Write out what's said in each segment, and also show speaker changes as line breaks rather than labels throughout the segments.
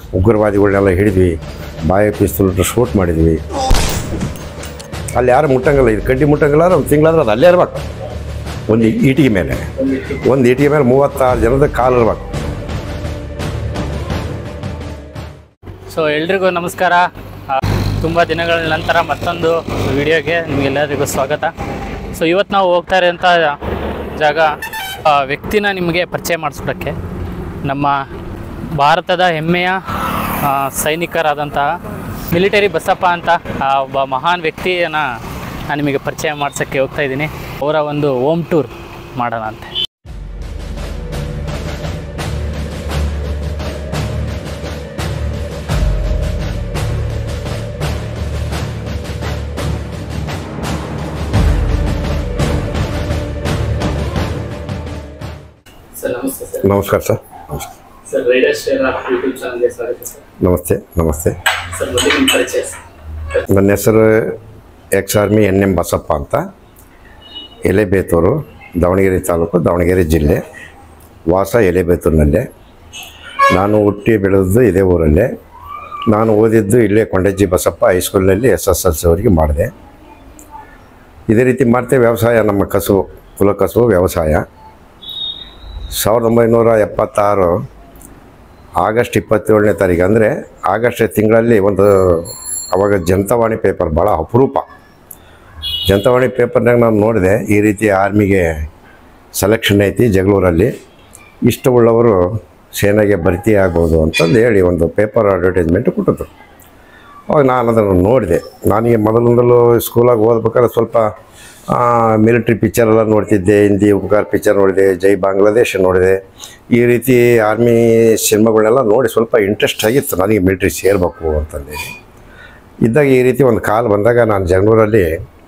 ಉಗ್ರವಾದಿಗಳನ್ನೆಲ್ಲ ಹಿಡಿದ್ವಿ ಬಾಯಿ ಪಿಸ್ತೂಲ್ ಶೂಟ್ ಮಾಡಿದ್ವಿ ಅಲ್ಲಿ ಯಾರು ಮುಟ್ಟಂಗಿಲ್ಲ ಇದು ಕಡ್ಡಿ ಮುಟ್ಟಂಗಿಲ್ಲ ಒಂದು ತಿಂಗಳಾದ್ರೆ ಅದು ಅಲ್ಲೇ ಇರ್ಬೇಕು ಒಂದು ಈಟಿಗೆ ಮೇಲೆ ಒಂದು ಈಟಿಗೆ ಮೇಲೆ ಮೂವತ್ತಾರು ಜನದ ಕಾಲು ಇರ್ಬೇಕು
ಸೊ ಎಲ್ರಿಗೂ ನಮಸ್ಕಾರ ಆ, ತುಂಬ ದಿನಗಳ ನಂತರ ಮತ್ತೊಂದು ವಿಡಿಯೋಗೆ ನಿಮಗೆಲ್ಲರಿಗೂ ಸ್ವಾಗತ ಸೊ ಇವತ್ತು ನಾವು ಹೋಗ್ತಾ ಇರೋಂಥ ಜಾಗ ಆ, ವ್ಯಕ್ತಿನ ನಿಮಗೆ ಪರಿಚಯ ಮಾಡಿಸ್ಕೊಡೋಕ್ಕೆ ನಮ್ಮ ಭಾರತದ ಹೆಮ್ಮೆಯ ಆ, ಸೈನಿಕರಾದಂತಹ ಮಿಲಿಟರಿ ಬಸಪ್ಪ ಅಂತ ಆ ಒಬ್ಬ ಮಹಾನ್ ವ್ಯಕ್ತಿಯನ್ನು ನಾನು ನಿಮಗೆ ಪರಿಚಯ ಮಾಡ್ಸೋಕ್ಕೆ ಹೋಗ್ತಾ ಇದ್ದೀನಿ ಅವರ ಒಂದು ಹೋಮ್ ಟೂರ್ ಮಾಡೋಣ ಅಂತೆ ಸರ್ ನಮಸ್ತೆ ಸರ್
ನಮಸ್ಕಾರ sir
sir rider share YouTube ಚಾನಲ್ಗೆ ಸ್ವಾಗತ ಸರ್
ನಮಸ್ತೆ ನಮಸ್ತೆ
ಸರ್ ಮೊದಲಿಗೆ ನಿಮ್ಮ ಪರಿಚಯ
ನನ್ನ ಹೆಸರು ex army N M Basappa ಅಂತ ಎಲೆಬೇತೂರು ದಾವಣಗೆರೆ ತಾಲೂಕು ದಾವಣಗೆರೆ ಜಿಲ್ಲೆ ವಾಸ ಎಲೆಬೇತೂರಿನಲ್ಲೇ ನಾನು ಹುಟ್ಟಿ ಬೆಳೆದದ್ದು ಇದೇ ಊರಲ್ಲೇ ನಾನು ಓದಿದ್ದು ಇಲ್ಲೇ ಕೊಂಡಜ್ಜಿ ಬಸಪ್ಪ ಹೈಸ್ಕೂಲ್ನಲ್ಲಿ ಎಸ್ ಎಸ್ ಎಲ್ ಸಿ ಅವರಿಗೆ ಮಾಡಿದೆ ಇದೇ ರೀತಿ ಮಾಡ್ತೇವೆ ವ್ಯವಸಾಯ ನಮ್ಮ ಕಸುಬು ಕುಲ ಕಸುಬು ವ್ಯವಸಾಯ ಸಾವಿರದ ಒಂಬೈನೂರ ಎಪ್ಪತ್ತಾರು ಆಗಸ್ಟ್ ಇಪ್ಪತ್ತೇಳನೇ ತಾರೀಕು ಅಂದರೆ ಆಗಸ್ಟ್ ತಿಂಗಳಲ್ಲಿ ಒಂದು ಅವಾಗ ಜನತಾವಾಣಿ ಪೇಪರ್ ಭಾಳ ಅಪರೂಪ ಜನತಾವಾಣಿ ಪೇಪರ್ನಾಗ ನಾನು ನೋಡಿದೆ ಈ ರೀತಿ ಆರ್ಮಿಗೆ ಸೆಲೆಕ್ಷನ್ ಐತಿ ಜಗಳೂರಲ್ಲಿ ಇಷ್ಟವುಳ್ಳವರು ಸೇನೆಗೆ ಭರ್ತಿ ಆಗ್ಬೋದು ಅಂತಂದು ಹೇಳಿ ಒಂದು ಪೇಪರ್ ಅಡ್ವರ್ಟೈಸ್ಮೆಂಟ್ ಕೊಟ್ಟಿದ್ರು ಅವಾಗ ನಾನು ಅದನ್ನು ನೋಡಿದೆ ನನಗೆ ಮೊದಲಿಂದಲೂ ಸ್ಕೂಲಾಗ ಓದ್ಬೇಕಾದ್ರೆ ಸ್ವಲ್ಪ ಮಿಲಿಟ್ರಿ ಪಿಕ್ಚರೆಲ್ಲ ನೋಡ್ತಿದ್ದೆ ಹಿಂದಿ ಉಪಕಾರ ಪಿಕ್ಚರ್ ನೋಡಿದೆ ಜೈ ಬಾಂಗ್ಲಾದೇಶ್ ನೋಡಿದೆ ಈ ರೀತಿ ಆರ್ಮಿ ಸಿನಿಮಾಗಳನ್ನೆಲ್ಲ ನೋಡಿ ಸ್ವಲ್ಪ ಇಂಟ್ರೆಸ್ಟ್ ಆಗಿತ್ತು ನನಗೆ ಮಿಲಿಟ್ರಿ ಸೇರಬೇಕು ಅಂತಂದೇಳಿ ಇದ್ದಾಗ ಈ ರೀತಿ ಒಂದು ಕಾಲ್ ಬಂದಾಗ ನಾನು ಜಗಳೂರಲ್ಲಿ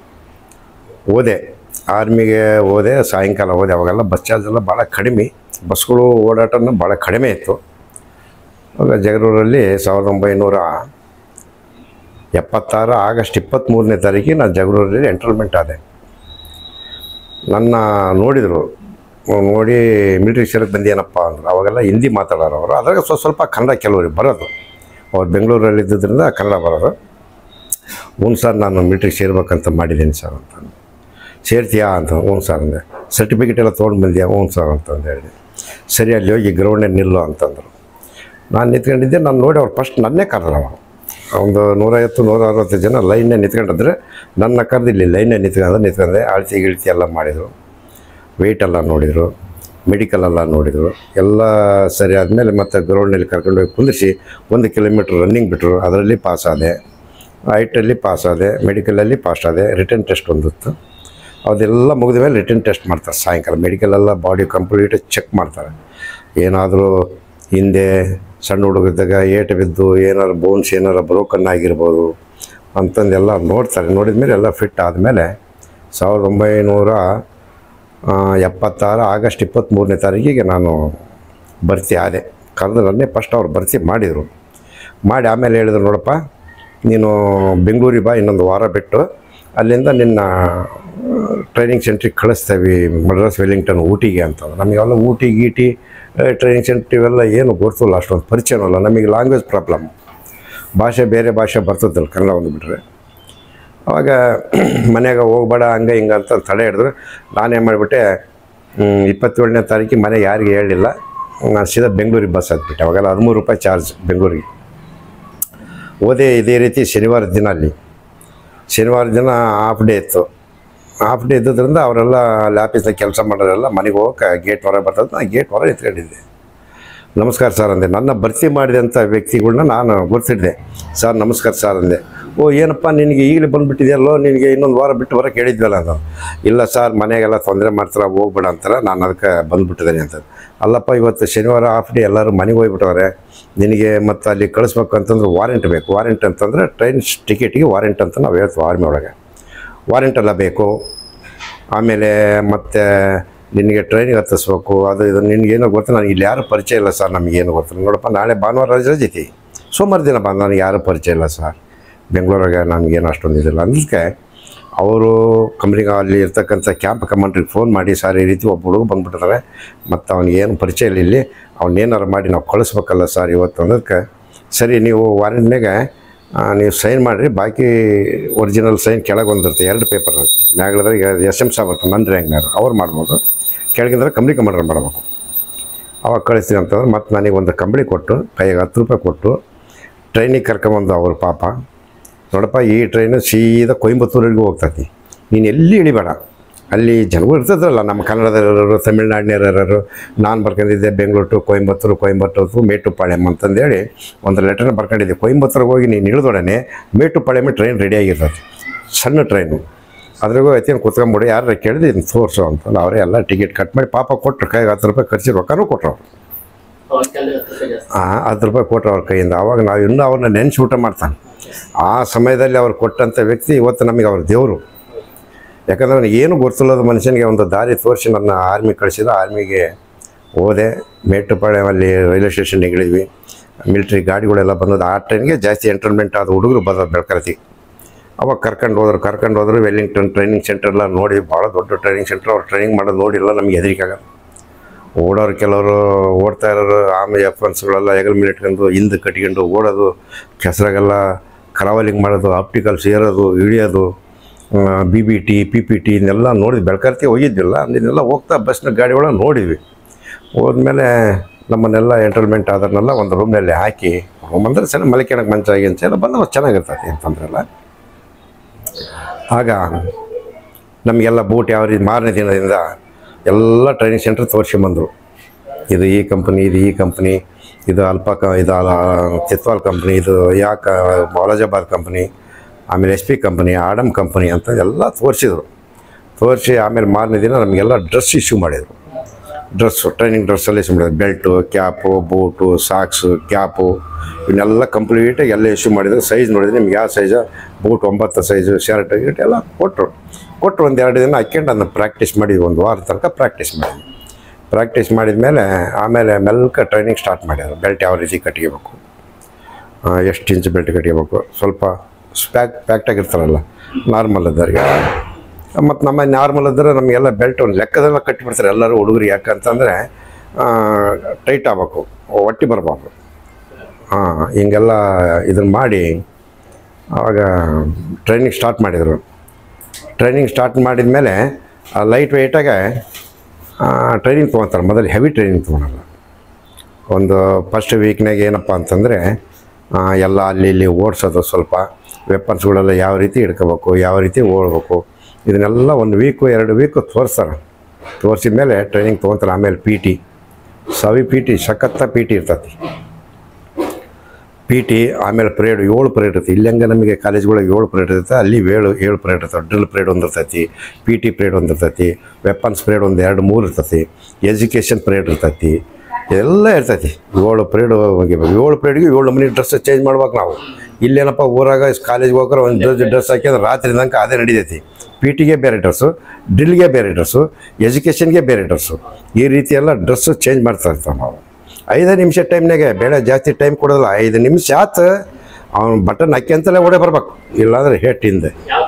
ಹೋದೆ ಆರ್ಮಿಗೆ ಹೋದೆ ಸಾಯಂಕಾಲ ಹೋದೆ ಅವಾಗೆಲ್ಲ ಬಸ್ ಚಾರ್ಜ್ ಎಲ್ಲ ಭಾಳ ಕಡಿಮೆ ಬಸ್ಗಳು ಓಡಾಟನೂ ಭಾಳ ಕಡಿಮೆ ಇತ್ತು ಆವಾಗ ಜಗಳೂರಲ್ಲಿ ಸಾವಿರದ ಒಂಬೈನೂರ ಎಪ್ಪತ್ತಾರು ಆಗಸ್ಟ್ ಇಪ್ಪತ್ತ್ಮೂರನೇ ತಾರೀಕಿಗೆ ನಾನು ಜಗಳೂರಲ್ಲಿ ಎಂಟ್ರಲ್ಮೆಂಟ್ ಆದೆ ನನ್ನ ನೋಡಿದರು ನೋಡಿ ಮಿಲಿಟ್ರಿ ಸೇರಕ್ಕೆ ಬಂದೇನಪ್ಪ ಅಂದರು ಅವಾಗೆಲ್ಲ ಹಿಂದಿ ಮಾತಾಡೋರು ಅವರು ಅದ್ರಾಗ ಸ್ವಲ್ಪ ಸ್ವಲ್ಪ ಕನ್ನಡ ಕೆಲವರಿಗೆ ಬರೋದು ಅವ್ರು ಬೆಂಗಳೂರಲ್ಲಿ ಇದ್ದಿದ್ದರಿಂದ ಕನ್ನಡ ಬರೋದು ಹ್ಞೂ ಸರ್ ನಾನು ಮಿಲಿಟ್ರಿಗೆ ಸೇರ್ಬೇಕಂತ ಮಾಡಿದ್ದೀನಿ ಸರ್ ಅಂತ ಸೇರ್ತೀಯಾ ಅಂತ ಹ್ಞೂ ಸರ್ ಅಂದೆ ಸರ್ಟಿಫಿಕೇಟ್ ಎಲ್ಲ ತೊಗೊಂಡು ಬಂದ್ಯಾ ಹ್ಞೂ ಸರ್ ಅಂತಂದು ಹೇಳಿದೆ ಸರಿ ಅಲ್ಲಿ ಹೋಗಿ ಗ್ರೌಂಡೇ ನಿಲ್ಲು ಅಂತಂದರು ನಾನು ನಿಂತ್ಕೊಂಡಿದ್ದೆ ನಾನು ನೋಡಿ ಅವ್ರು ಫಸ್ಟ್ ನನ್ನೇ ಕರೆದ್ರು ಅವರು ಒಂದು ನೂರೈವತ್ತು ನೂರ ಅರವತ್ತು ಜನ ಲೈನ್ನೇ ನಿಂತ್ಕೊಂಡಿದ್ರೆ ನನ್ನ ಕರೆದು ಇಲ್ಲಿ ಲೈನ್ನೇ ನಿಂತ್ಕೊಂಡ್ರೆ ನಿಂತ್ಕೊಂಡೆ ಅಳತಿ ಗಿಳ್ತಿ ಎಲ್ಲ ಮಾಡಿದರು ವೆಯ್ಟ್ ಎಲ್ಲ ನೋಡಿದರು ಮೆಡಿಕಲ್ ಎಲ್ಲ ನೋಡಿದರು ಎಲ್ಲ ಸರಿ ಆದಮೇಲೆ ಮತ್ತೆ ಗ್ರೌಂಡಲ್ಲಿ ಕರ್ಕೊಂಡೋಗಿ ಕುಂದಿರಿಸಿ ಒಂದು ಕಿಲೋಮೀಟ್ರ್ ರನ್ನಿಂಗ್ ಬಿಟ್ಟರು ಅದರಲ್ಲಿ ಪಾಸ್ ಆದೆ ಹೈಟಲ್ಲಿ ಪಾಸ್ ಆದೆ ಮೆಡಿಕಲಲ್ಲಿ ಪಾಸ್ ಆದೆ ರಿಟರ್ನ್ ಟೆಸ್ಟ್ ಒಂದಿತ್ತು ಅದೆಲ್ಲ ಮುಗಿದ ಮೇಲೆ ರಿಟರ್ನ್ ಟೆಸ್ಟ್ ಮಾಡ್ತಾರೆ ಸಾಯಂಕಾಲ ಮೆಡಿಕಲೆಲ್ಲ ಬಾಡಿ ಕಂಪ್ಲೀಟ್ ಚೆಕ್ ಮಾಡ್ತಾರೆ ಏನಾದರೂ ಹಿಂದೆ ಸಣ್ಣ ಹುಡುಗಿದ್ದಾಗ ಏಟು ಬಿದ್ದು ಏನಾರು ಬೋನ್ಸ್ ಏನಾರು ಬ್ರೋಕನ್ ಆಗಿರ್ಬೋದು ಅಂತಂದೆಲ್ಲ ನೋಡ್ತಾರೆ ನೋಡಿದ ಮೇಲೆ ಎಲ್ಲ ಫಿಟ್ ಆದಮೇಲೆ ಸಾವಿರದ ಒಂಬೈನೂರ ಆ, ಎಪ್ಪತ್ತಾರು ಆಗಸ್ಟ್ ಇಪ್ಪತ್ತ್ಮೂರನೇ ತಾರೀಕಿಗೆ ನಾನು ಭರ್ತಿ ಆದೆ ಕರೆದು ನನ್ನೇ ಫಸ್ಟ್ ಅವ್ರು ಭರ್ತಿ ಮಾಡಿದರು ಮಾಡಿ ಆಮೇಲೆ ಹೇಳಿದ್ರು ನೋಡಪ್ಪ ನೀನು ಬೆಂಗಳೂರಿಗೆ ಬಾ ಇನ್ನೊಂದು ವಾರ ಬಿಟ್ಟು ಅಲ್ಲಿಂದ ನಿನ್ನ ಟ್ರೈನಿಂಗ್ ಸೆಂಟ್ರಿಗೆ ಕಳಿಸ್ತೇವೆ ಮಡ್ರಾಸ್ ವೆಲ್ಲಿಂಗ್ಟನ್ ಊಟಿಗೆ ಅಂತ ನಮಗೆಲ್ಲ ಊಟಿ ಗೀಟಿ ಟ್ರೈನಿಂಗ್ ಸೆಂಟ್ರ್ ಇವೆಲ್ಲ ಏನು ಗೊತ್ತಿಲ್ಲ ಅಷ್ಟೊಂದು ಪರಿಚಯನೂ ಇಲ್ಲ ನಮಗೆ ಲ್ಯಾಂಗ್ವೇಜ್ ಪ್ರಾಬ್ಲಮ್ ಭಾಷೆ ಬೇರೆ ಭಾಷೆ ಬರ್ತದಲ್ಲ ಕನ್ನಡ ಒಂದು ಬಿಟ್ಟರೆ ಅವಾಗ ಮನ್ಯಾಗ ಹೋಗ್ಬೇಡ ಹಂಗೆ ಹಿಂಗೆ ಅಂತ ತಡೆ ಹಿಡಿದ್ರು ನಾನೇನು ಮಾಡಿಬಿಟ್ಟೆ ಇಪ್ಪತ್ತೇಳನೇ ತಾರೀಕಿಗೆ ಮನೆಗೆ ಯಾರಿಗೆ ಹೇಳಿಲ್ಲ ನಾನು ಸೀದಾ ಬೆಂಗಳೂರಿಗೆ ಬಸ್ ಹತ್ಬಿಟ್ಟೆ ಅವಾಗೆಲ್ಲ ಹದಿಮೂರು ರೂಪಾಯಿ ಚಾರ್ಜ್ ಬೆಂಗಳೂರಿಗೆ ಹೋದೆ ಇದೇ ರೀತಿ ಶನಿವಾರ ದಿನ ಅಲ್ಲಿ ಶನಿವಾರ ದಿನ ಹಾಫ್ ಡೇ ಇತ್ತು ಹಾಫ್ ಡೇ ಇದ್ದದ್ರಿಂದ ಅವರೆಲ್ಲ ಅಲ್ಲಿ ಆಫೀಸ್ನಾಗ ಕೆಲಸ ಮಾಡೋರೆಲ್ಲ ಮನೆಗೆ ಹೋಗಕ್ಕೆ ಗೇಟ್ ಹೊರಗೆ ಬರ್ತದೆ ನಾನು ಗೇಟ್ ಹೊರಗೆ ನಿಂತ್ಕೊಂಡಿದ್ದೆ ನಮಸ್ಕಾರ ಸರ್ ಅಂದೆ ನನ್ನ ಭರ್ತಿ ಮಾಡಿದಂಥ ವ್ಯಕ್ತಿಗಳ್ನ ನಾನು ಗುರ್ತಿದ್ದೆ ಸರ್ ನಮಸ್ಕಾರ ಸರ್ ಅಂದೆ ಓ ಏನಪ್ಪ ನಿನಗೆ ಈಗಲೇ ಬಂದುಬಿಟ್ಟಿದೆಯಲ್ಲೋ ನಿನಗೆ ಇನ್ನೊಂದು ವಾರ ಬಿಟ್ಟು ಬರೋಕ್ಕೆ ಹೇಳಿದ್ವಲ್ಲ ಅಂತ ಇಲ್ಲ ಸರ್ ಮನೆಗೆಲ್ಲ ತೊಂದರೆ ಮಾಡ್ತಾರೆ ಹೋಗ್ಬೇಡ ಅಂತಾರೆ ನಾನು ಅದಕ್ಕೆ ಬಂದುಬಿಟ್ಟಿದ್ದೇನೆ ಅಂತ ಅಲ್ಲಪ್ಪ ಇವತ್ತು ಶನಿವಾರ ಹಾಫ್ ಡೇ ಎಲ್ಲರೂ ಮನೆಗೆ ಹೋಗ್ಬಿಟ್ಟವ್ರೆ ನಿನಗೆ ಮತ್ತು ಅಲ್ಲಿ ಕಳಿಸ್ಬೇಕು ಅಂತಂದ್ರೆ ವಾರೆಂಟ್ ಬೇಕು ವಾರೆಂಟ್ ಅಂತಂದರೆ ಟ್ರೈನ್ ಟಿಕೆಟಿಗೆ ವಾರೆಂಟ್ ಅಂತ ನಾವು ಹೇಳ್ತೀವಿ ಆರ್ಮಿ ಒಳಗೆ ವಾರೆಂಟ್ ಎಲ್ಲ ಬೇಕು ಆಮೇಲೆ ಮತ್ತೆ ನಿನಗೆ ಟ್ರೈನಿಗೆ ಹತ್ತಿಸ್ಬೇಕು ಅದು ಇದು ನಿನಗೇನೋ ಗೊತ್ತು ನನಗೆ ಇಲ್ಲಿ ಯಾರು ಪರಿಚಯ ಇಲ್ಲ ಸರ್ ನಮಗೇನು ಗೊತ್ತಿಲ್ಲ ನೋಡಪ್ಪ ನಾಳೆ ಭಾನುವಾರ ರಜೆ ರಜೈತಿ ಸೋಮವಾರ ದಿನ ಬಂದು ನನಗೆ ಯಾರು ಪರಿಚಯ ಇಲ್ಲ ಸರ್ ಬೆಂಗಳೂರಾಗ ನನಗೇನು ಅಷ್ಟೊಂದು ಇದಿಲ್ಲ ಅದಕ್ಕೆ ಅವರು ಕಂಪ್ನಿಗೆ ಅಲ್ಲಿ ಇರ್ತಕ್ಕಂಥ ಕ್ಯಾಂಪ್ ಕಮಾಂಡ್ರಿಗೆ ಫೋನ್ ಮಾಡಿ ಸರ್ ಈ ರೀತಿ ಒಬ್ಬ ಹುಡುಗ ಬಂದ್ಬಿಟ್ಟಿದ್ದಾರೆ ಮತ್ತು ಅವ್ನಿಗೇನು ಪರಿಚಯ ಇಲ್ಲ ಇಲ್ಲಿ ಅವ್ನೇನಾರು ಮಾಡಿ ನಾವು ಕಳಿಸ್ಬೇಕಲ್ಲ ಸರ್ ಇವತ್ತು ಅನ್ನೋದಕ್ಕೆ ಸರಿ ನೀವು ವಾರಂಟ್ನಾಗ ನೀವು ಸೈನ್ ಮಾಡಿರಿ ಬಾಕಿ ಒರಿಜಿನಲ್ ಸೈನ್ ಕೆಳಗೆ ಒಂದಿರುತ್ತೆ ಎರಡು ಪೇಪರ್ ಇರುತ್ತೆ ಮ್ಯಾಗ್ಲದಾಗ ಎಸ್ ಎಮ್ ಸಾಬ್ ಇರ್ತಾರೆ ನನ್ನ ರ್ಯಾಂಕ್ನಾರು ಅವ್ರು ಮಾಡ್ಬೋದು ಕೆಳಗಿಂದ್ರೆ ಕಂಪ್ನಿ ಕಮಾಂಡರ್ ಮಾಡಬೇಕು ಅವಾಗ ಕಳಿಸ್ತೀನಿ ಅಂತಂದ್ರೆ ಮತ್ತು ನನಗೆ ಒಂದು ಕಂಬಳಿ ಕೊಟ್ಟು ಕೈಗೆ ಹತ್ತು ರೂಪಾಯಿ ಕೊಟ್ಟು ಟ್ರೈನಿಗೆ ಕರ್ಕೊಂಬಂದು ಅವ್ರ ಪಾಪ ನೋಡಪ್ಪ ಈ ಟ್ರೈನು ಸೀದಾ ಕೊಯಂಬತ್ತೂರಿಗೆ ಹೋಗ್ತೈತಿ ನೀನು ಎಲ್ಲಿ ಇಳಿಬೇಡ ಅಲ್ಲಿ ಜನಗಳು ಇರ್ತದಲ್ಲ ನಮ್ಮ ಕನ್ನಡದವರು ತಮಿಳ್ನಾಡಿನವರು ನಾನು ಬರ್ಕೊಂಡಿದ್ದೆ ಬೆಂಗಳೂರು ಟು ಕೊಯಂಬತ್ತೂರು ಕೊಯಂಬತ್ತೂರು ಟು ಮೇಟುಪಾಳ್ಯಂ ಅಂತಂದೇಳಿ ಒಂದು ಲೆಟರ್ನ ಬರ್ಕೊಂಡಿದ್ದೆ ಕೊಯಂಬತ್ತೂರಿಗೆ ಹೋಗಿ ನೀನು ಇಳಿದೊಡನೆ ಮೇಟುಪಾಳ್ಯಂ ಟ್ರೈನ್ ರೆಡಿ ಆಗಿರ್ತದೆ ಸಣ್ಣ ಟ್ರೈನು ಅದ್ರಾಗೂ ಐತಿ ಕುತ್ಕೊಂಬಿಡಿ ಯಾರು ಕೇಳಿದ್ರೆ ಇದನ್ನು ತೋರಿಸು ಅಂತಂದು ಅವರೇ ಎಲ್ಲ ಟಿಕೆಟ್ ಕಟ್ ಮಾಡಿ ಪಾಪ ಕೊಟ್ಟರು ಕೈಗೆ ಹತ್ತು ರೂಪಾಯಿ ಖರ್ಚು ರೊಕ್ಕನೂ ಕೊಟ್ಟರು ಅವ್ರು ಆ, ಹತ್ತು ರೂಪಾಯಿ ಕೊಟ್ಟರು ಅವ್ರ ಕೈಯಿಂದ ಆವಾಗ ನಾವು ಇನ್ನೂ ಅವ್ರನ್ನ ನೆನೆಸಿ ಊಟ ಮಾಡ್ತಾನೆ ಆ ಸಮಯದಲ್ಲಿ ಅವ್ರು ಕೊಟ್ಟಂಥ ವ್ಯಕ್ತಿ ಇವತ್ತು ನಮಗೆ ಅವ್ರ ದೇವರು ಯಾಕಂದ್ರೆ ನನಗೆ ಏನು ಗೊತ್ತಿಲ್ಲದ ಮನುಷ್ಯನಿಗೆ ಒಂದು ದಾರಿ ತೋರಿಸಿ ನನ್ನ ಆರ್ಮಿ ಕಳಿಸಿದ ಆರ್ಮಿಗೆ ಹೋದೆ ಮೇಟುಪಾಳ್ಯಮಲ್ಲಿ ರೈಲ್ವೆ ಸ್ಟೇಷನ್ಗೆ ಇಳಿದ್ವಿ ಮಿಲ್ಟ್ರಿ ಗಾಡಿಗಳೆಲ್ಲ ಬಂದದ್ದು ಆ ಟ್ರೈನ್ಗೆ ಜಾಸ್ತಿ ಎಂಟರ್ಮೆಂಟ್ ಆದ ಹುಡುಗರು ಬಂದದ್ದು ಬೆಳ್ಕರತಿ ಅವಾಗ ಕರ್ಕೊಂಡು ಹೋದ್ರು ಕರ್ಕೊಂಡು ಹೋದ್ರು ವೆಲ್ಲಿಂಗ್ಟನ್ ಟ್ರೈನಿಂಗ್ ಸೆಂಟರ್ ಎಲ್ಲ ನೋಡಿ ಭಾಳ ದೊಡ್ಡ ಟ್ರೈನಿಂಗ್ ಸೆಂಟರ್ ಅವ್ರು ಟ್ರೈನಿಂಗ್ ಮಾಡೋದು ನೋಡಿಲ್ಲ ನಮಗೆ ಹೆದರಿಕೆ ಆಗಲ್ಲ ಓಡೋರು ಕೆಲವರು ಓಡ್ತಾ ಇರೋರು ಆಮೇಲೆ ಎಫನ್ಸ್ಗಳೆಲ್ಲ ಹೆಗಲ್ ಮೇಲೆ ಇಟ್ಕೊಂಡು ಹಿಂದೆ ಕಟ್ಕೊಂಡು ಓಡೋದು ಕೆಸರಾಗೆಲ್ಲ ಕರಾವಲಿಂಗ್ ಮಾಡೋದು ಆಪ್ಟಿಕಲ್ಸ್ ಏರೋದು ಇಳಿಯೋದು B B T P P T ಇದನ್ನೆಲ್ಲ ನೋಡಿದ್ವಿ ಬೆಳ್ಕರ್ತಿ ಹೋಗಿದ್ದಿಲ್ಲ ಅದನ್ನೆಲ್ಲ ಹೋಗ್ತಾ ಬಸ್ನ ಗಾಡಿ ಒಳಗೆ ನೋಡಿದ್ವಿ ಹೋದ್ಮೇಲೆ ನಮ್ಮನ್ನೆಲ್ಲ ಎಂಟರ್ಮೆಂಟ್ ಆದ್ರನ್ನೆಲ್ಲ ಒಂದು ರೂಮ್ನಲ್ಲಿ ಹಾಕಿ ರೂಮ್ ಅಂದರೆ ಸಣ್ಣ ಮಲಿಕೆಣಕ್ಕೆ ಮಂಚ ಗಿಂಚ ಎಲ್ಲ ಬಂದು ಚೆನ್ನಾಗಿರ್ತದೆ ಅಂತಂದ್ರಲ್ಲ ಆಗ ನಮಗೆಲ್ಲ ಬೂಟ್ ಯಾವ ರೀತಿ ಮಾರನೇ ದಿನದಿಂದ ಎಲ್ಲ ಟ್ರೈನಿಂಗ್ ಸೆಂಟರ್ ತೋರಿಸ್ಕೊಂಬಂದರು ಇದು ಈ ಕಂಪ್ನಿ ಇದು ಈ ಕಂಪ್ನಿ ಇದು ಅಲ್ಪಾಕ ಇದು ಅಲ- ಚಿತ್ವಾಲ್ ಕಂಪ್ನಿ ಇದು ಯಾಕ ಬಾಲಾಜಾಬಾದ್ ಕಂಪ್ನಿ ಆಮೇಲೆ S P company Adam company ಅಂತ ಎಲ್ಲ ತೋರಿಸಿದ್ರು ತೋರಿಸಿ ಆಮೇಲೆ ಮಾರನೇ ದಿನ ನಮಗೆಲ್ಲ ಡ್ರೆಸ್ ಇಶ್ಯೂ ಮಾಡಿದರು ಡ್ರೆಸ್ಸು ಟ್ರೈನಿಂಗ್ ಡ್ರೆಸ್ಸಲ್ಲಿ ಇಶ್ಯೂ ಮಾಡಿದ್ರು belt cap boot socks cap ಇವನ್ನೆಲ್ಲ ಕಂಪ್ಲೀಟಾಗಿ ಎಲ್ಲ ಇಶ್ಯೂ ಮಾಡಿದ್ರು ಸೈಜ್ ನೋಡಿದ್ರೆ ನಿಮ್ಗೆ ಯಾವ ಸೈಜು ಬೂಟ್ ಒಂಬತ್ತು ಸೈಜು ಶರ್ಟ್ ಗಿರ್ಟ್ ಎಲ್ಲ ಕೊಟ್ಟರು ಕೊಟ್ಟರು ಒಂದು ಎರಡು ದಿನ ಹಾಕ್ಕೊಂಡು ಅದನ್ನು ಪ್ರಾಕ್ಟೀಸ್ ಮಾಡಿದ್ವಿ ಒಂದು ವಾರ ತನಕ ಪ್ರಾಕ್ಟೀಸ್ ಮಾಡಿದ್ವಿ ಪ್ರಾಕ್ಟೀಸ್ ಮಾಡಿದ ಮೇಲೆ ಆಮೇಲೆ ಮೆಲ್ಕ ಟ್ರೈನಿಂಗ್ ಸ್ಟಾರ್ಟ್ ಮಾಡಿದ್ರು ಬೆಲ್ಟ್ ಯಾವ ರೀತಿ ಕಟ್ಕೋಬೇಕು ಎಷ್ಟು ಇಂಚ್ ಬೆಲ್ಟ್ ಕಟ್ಕೋಬೇಕು ಸ್ವಲ್ಪ ಸ್ಪ್ಯಾಕ್ ಪ್ಯಾಕ್ಟಾಗಿರ್ತಾರಲ್ಲ ನಾರ್ಮಲ್ ಇದ್ದವ್ರಿಗೆ ಮತ್ತು ನಮ್ಮ ನಾರ್ಮಲ್ ಇದ್ದರೆ ನಮಗೆಲ್ಲ ಬೆಲ್ಟ್ ಒಂದು ಲೆಕ್ಕದೆಲ್ಲ ಕಟ್ಟಿಬಿಡ್ತಾರೆ ಎಲ್ಲರೂ ಹುಡುಗರು ಯಾಕಂತಂದರೆ ಟೈಟ್ ಆಗಬೇಕು ಹೊಟ್ಟಿ ಬರಬಾರ್ದು ಹಾಂ ಹಿಂಗೆಲ್ಲ ಇದನ್ನು ಮಾಡಿ ಆವಾಗ ಟ್ರೈನಿಂಗ್ ಸ್ಟಾರ್ಟ್ ಮಾಡಿದರು ಟ್ರೈನಿಂಗ್ ಸ್ಟಾರ್ಟ್ ಮಾಡಿದ ಮೇಲೆ ಲೈಟ್ ವೆಯ್ಟಾಗೆ ಟ್ರೈನಿಂಗ್ ತೊಗೊತಾರೆ ಮೊದಲು ಹೆವಿ ಟ್ರೈನಿಂಗ್ ತೊಗೊಳಲ್ಲ ಒಂದು ಫಸ್ಟ್ ವೀಕ್ನಾಗ ಏನಪ್ಪ ಅಂತಂದರೆ ಎಲ್ಲ ಅಲ್ಲಿ ಇಲ್ಲಿ ಓಡಿಸೋದು ಸ್ವಲ್ಪ ವೆಪನ್ಸ್ಗಳೆಲ್ಲ ಯಾವ ರೀತಿ ಹಿಡ್ಕೋಬೇಕು ಯಾವ ರೀತಿ ಓಡಬೇಕು ಇದನ್ನೆಲ್ಲ ಒಂದು ವೀಕು ಎರಡು ವೀಕು ತೋರಿಸ್ತಾರೆ ತೋರಿಸಿದ ಮೇಲೆ ಟ್ರೈನಿಂಗ್ ತೊಗೊತಾರೆ ಆಮೇಲೆ ಪಿ ಟಿ ಸವಿ ಪಿ ಟಿ ಸಖತ್ತ ಪಿ ಟಿ ಇರ್ತೈತಿ ಪಿ ಟಿ ಆಮೇಲೆ ಪರೇಡ್ ಏಳು ಪರೇಡ್ ಇರ್ತೈತಿ ಇಲ್ಲಂಗೆ ನಮಗೆ ಕಾಲೇಜ್ಗಳಿಗೆ ಏಳು ಪರೇಡ್ ಇರುತ್ತೆ ಅಲ್ಲಿ ಏಳು ಏಳು ಪರೇಡ್ ಇರ್ತವೆ ಡ್ರಿಲ್ ಪರೇಡ್ ಒಂದು ಇರ್ತೈತಿ ಪಿ ಟಿ ಪರೇಡ್ ಒಂದು ಇರ್ತೈತಿ ವೆಪನ್ಸ್ ಪರೇಡ್ ಒಂದು ಎರಡು ಮೂರು ಇರ್ತೈತಿ ಎಜುಕೇಷನ್ ಪರೇಡ್ ಇರ್ತೈತಿ ಇದೆಲ್ಲ ಇರ್ತೈತಿ ಏಳು ಪರೇಡ್ ಹೋಗಿಬೇಕು ಏಳು ಪರೇಡ್ಗೆ ಏಳು ನಮೂನಿ ಡ್ರೆಸ್ ಚೇಂಜ್ ಮಾಡ್ಬೇಕು ನಾವು ಇಲ್ಲೇನಪ್ಪ ಊರಾಗ ಕಾಲೇಜ್ಗೆ ಹೋಗ್ರೆ ಒಂದು ಡ್ರೆಸ್ ಡ್ರೆಸ್ ಹಾಕಿದ್ರೆ ರಾತ್ರಿ ತನಕ ಅದೇ ನಡೀತೈತಿ ಪಿ ಟಿಗೆ ಬೇರೆ ಡ್ರೆಸ್ಸು ಡ್ರಿಲ್ಗೆ ಬೇರೆ ಡ್ರೆಸ್ಸು ಎಜುಕೇಷನ್ಗೆ ಬೇರೆ ಡ್ರೆಸ್ಸು ಈ ರೀತಿ ಎಲ್ಲ ಡ್ರೆಸ್ಸು ಚೇಂಜ್ ಮಾಡ್ತಾ ಇರ್ತಾವೆ ನಾವು ಐದು ನಿಮಿಷ ಟೈಮ್ನಾಗೆ ಬೇಳೆ ಜಾಸ್ತಿ ಟೈಮ್ ಕೊಡೋದಿಲ್ಲ ಐದು ನಿಮಿಷ ಆತು ಅವ್ನು ಬಟನ್ ಹಾಕ್ಯಂತಲೇ ಓಡೇ ಬರ್ಬೇಕು ಇಲ್ಲಾಂದ್ರೆ ಹೇಟ್ ಹಿಂದೆ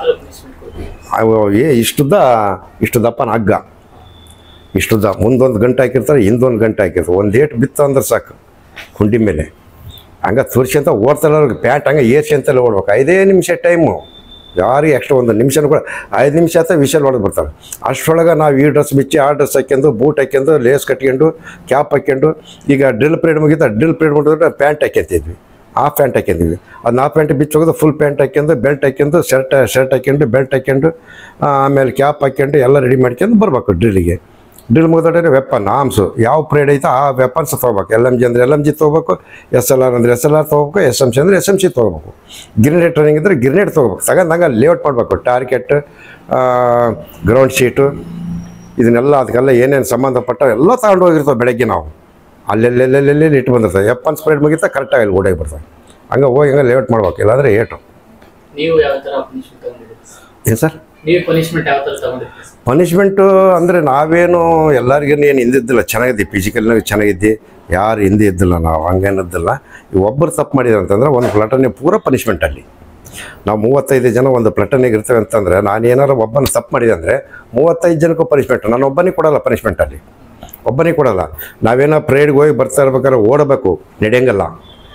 ಅವು ಏ ಇಷ್ಟುದ್ದ ಇಷ್ಟು ದಪ್ಪನ ಹಗ್ಗ ಇಷ್ಟುದ್ದ ಮುಂದೊಂದು ಗಂಟೆ ಹಾಕಿರ್ತಾರೆ ಹಿಂದೊಂದು ಗಂಟೆ ಹಾಕಿರ್ತಾರೆ ಒಂದು ಏಟ್ ಬಿತ್ತು ಅಂದ್ರೆ ಸಾಕು ಕುಂಡಿ ಮೇಲೆ ಹಂಗೆ ತುರ್ಸ್ಕೊಂತ ಓಡ್ತಾರ ಪ್ಯಾಂಟ್ ಹಂಗೆ ಏರ್ಸ್ಕೊಂತಲೇ ಓಡ್ಬೇಕು ಐದೇ ನಿಮಿಷ ಟೈಮು ಯಾರಿಗೆ ಎಕ್ಸ್ಟ್ರಾ ಒಂದು ನಿಮಿಷನೂ ಕೂಡ ಐದು ನಿಮಿಷ ಆತ ವಿಷಲ್ ಹೊಡೆದು ಬರ್ತಾರೆ ಅಷ್ಟರೊಳಗೆ ನಾವು ಈ ಡ್ರೆಸ್ ಬಿಚ್ಚಿ ಆ ಡ್ರೆಸ್ ಹಾಕ್ಯಂಡು ಬೂಟ್ ಹಾಕ್ಯಂಡು ಲೇಸ್ ಕಟ್ಕೊಂಡು ಕ್ಯಾಪ್ ಹಾಕ್ಯಂಡು ಈಗ ಡ್ರಿಲ್ ಪೀರಿಯಡ್ ಮುಗಿತಾ ಡ್ರಿಲ್ ಪೀರಿಯಡ್ ಮುಗಿದ್ರೆ ಪ್ಯಾಂಟ್ ಹಾಕ್ಯಂತಿದ್ವಿ ಆ ಪ್ಯಾಂಟ್ ಹಾಕ್ಯಂತೀವಿ ಅದನ್ನ ಆ ಪ್ಯಾಂಟ್ ಬಿಚ್ಚಿ ಹೋಗೋದು ಫುಲ್ ಪ್ಯಾಂಟ್ ಹಾಕ್ಯಂಡು ಬೆಲ್ಟ್ ಹಾಕ್ಯಂಡು ಶರ್ಟ್ ಶರ್ಟ್ ಹಾಕ್ಯಂಡು ಬೆಲ್ಟ್ ಹಾಕ್ಯಂಡು ಆ, ಆಮೇಲೆ ಕ್ಯಾಪ್ ಹಾಕ್ಯಂಡು ಎಲ್ಲ ರೆಡಿ ಮಾಡ್ಕೊಂಡು ಬರ್ಬೇಕು ಡ್ರಿಲ್ಲಿಗೆ ಡ್ರಿಲ್ ಮುಗಿದ್ರೆ ವೆಪನ್ ಆರ್ಮ್ಸು ಯಾವ ಪ್ರೇಡ್ ಐತೆ ಆ ವೆಪನ್ಸ್ ತೊಗೋಬೇಕು ಎಲ್ ಎಮ್ ಜಿ ಅಂದರೆ ಎಲ್ ಎಮ್ ಜಿ ತೊಗೋಬೇಕು ಎಸ್ ಎಲ್ ಆರ್ ಅಂದರೆ ಎಸ್ ಎಲ್ ಆರ್ ತೊಗೋಬೇಕು ಎಸ್ ಎಮ್ ಸಿ ಅಂದರೆ ಎಸ್ ಎಮ್ ಸಿ ತೊಗೋಬೇಕು ಗ್ರಿನೇಡ್ ಟ್ರೈನಿಂಗ್ ಇದ್ದರೆ ಗ್ರಿನೇಡ್ ತೊಗೋಬೇಕು ತಗೊಂಡು ಹಂಗೆ ಲೇಔಟ್ ಮಾಡಬೇಕು ಟಾರ್ಗೆಟ್ ಗ್ರೌಂಡ್ ಶೀಟು ಇದನ್ನೆಲ್ಲ ಅದಕ್ಕೆಲ್ಲ ಏನೇನು ಸಂಬಂಧಪಟ್ಟ ಎಲ್ಲ ತಗೊಂಡು ಹೋಗಿರ್ತಾವೆ ಬೆಳಗ್ಗೆ ನಾವು ಅಲ್ಲೆಲ್ಲೆಲ್ಲೆಲ್ಲೆಲ್ಲಿ ಇಟ್ಟು ಬಂದಿರ್ತವೆ ಎಪ್ಪನ್ ಸ್ಪ್ರೇಡ್ ಮುಗಿತಾ ಕರೆಕ್ಟಾಗಿ ಅಲ್ಲಿ ಓಡಾಗಿ ಬರ್ತವೆ ಹಂಗೆ ಹೋಗಿ ಹಂಗೆ ಲೇಔಟ್ ಮಾಡ್ಬೇಕು ಇಲ್ಲಾಂದರೆ ಏಟು
ನೀವು ಯಾವ ತರ ಪನಿಷ್ಮೆಂಟ್ ತಗೊಂಡಿದ್ದೀರಿ
ಏನು ಸರ್
ನೀವು ಪನಿಷ್ಮೆಂಟ್ ಯಾವ ತರ ತಗೊಂಡಿದ್ದೀರಿ
ಪನಿಷ್ಮೆಂಟು ಅಂದರೆ ನಾವೇನು ಎಲ್ಲರಿಗೂ ಏನು ಹಿಂದಿದ್ದಿಲ್ಲ ಚೆನ್ನಾಗಿದ್ದಿ ಫಿಸಿಕಲ್ನಾಗ ಚೆನ್ನಾಗಿದ್ದಿ ಯಾರು ಹಿಂದೆ ಇದ್ದಿಲ್ಲ ನಾವು ಹಂಗೇನಿದ್ದಿಲ್ಲ ಈ ಒಬ್ಬರು ತಪ್ಪು ಮಾಡಿದ್ರು ಅಂತಂದ್ರೆ ಒಂದು ಪ್ಲಟನ್ನೇ ಪೂರ ಪನಿಷ್ಮೆಂಟ್ ಅಲ್ಲಿ ನಾವು ಮೂವತ್ತೈದು ಜನ ಒಂದು ಪ್ಲಟನ್ನಿಗೆ ಇರ್ತೇವೆ ಅಂತಂದರೆ ನಾನು ಏನಾರು ಒಬ್ಬನ ತಪ್ಪು ಮಾಡಿದೆ ಅಂದರೆ ಮೂವತ್ತೈದು ಜನಕ್ಕೂ ಪನಿಷ್ಮೆಂಟ್ ನಾನು ಒಬ್ಬನಿಗೆ ಕೊಡಲ್ಲ ಪನಿಷ್ಮೆಂಟ್ ಅಲ್ಲಿ ಒಬ್ಬನಿಗೆ ಕೊಡಲ್ಲ ನಾವೇನೋ ಪ್ರೇಡ್ಗೆ ಹೋಗಿ ಬರ್ತಾ ಇರ್ಬೇಕಾದ್ರೆ ಓಡಬೇಕು ನಡೆಯಂಗಲ್ಲ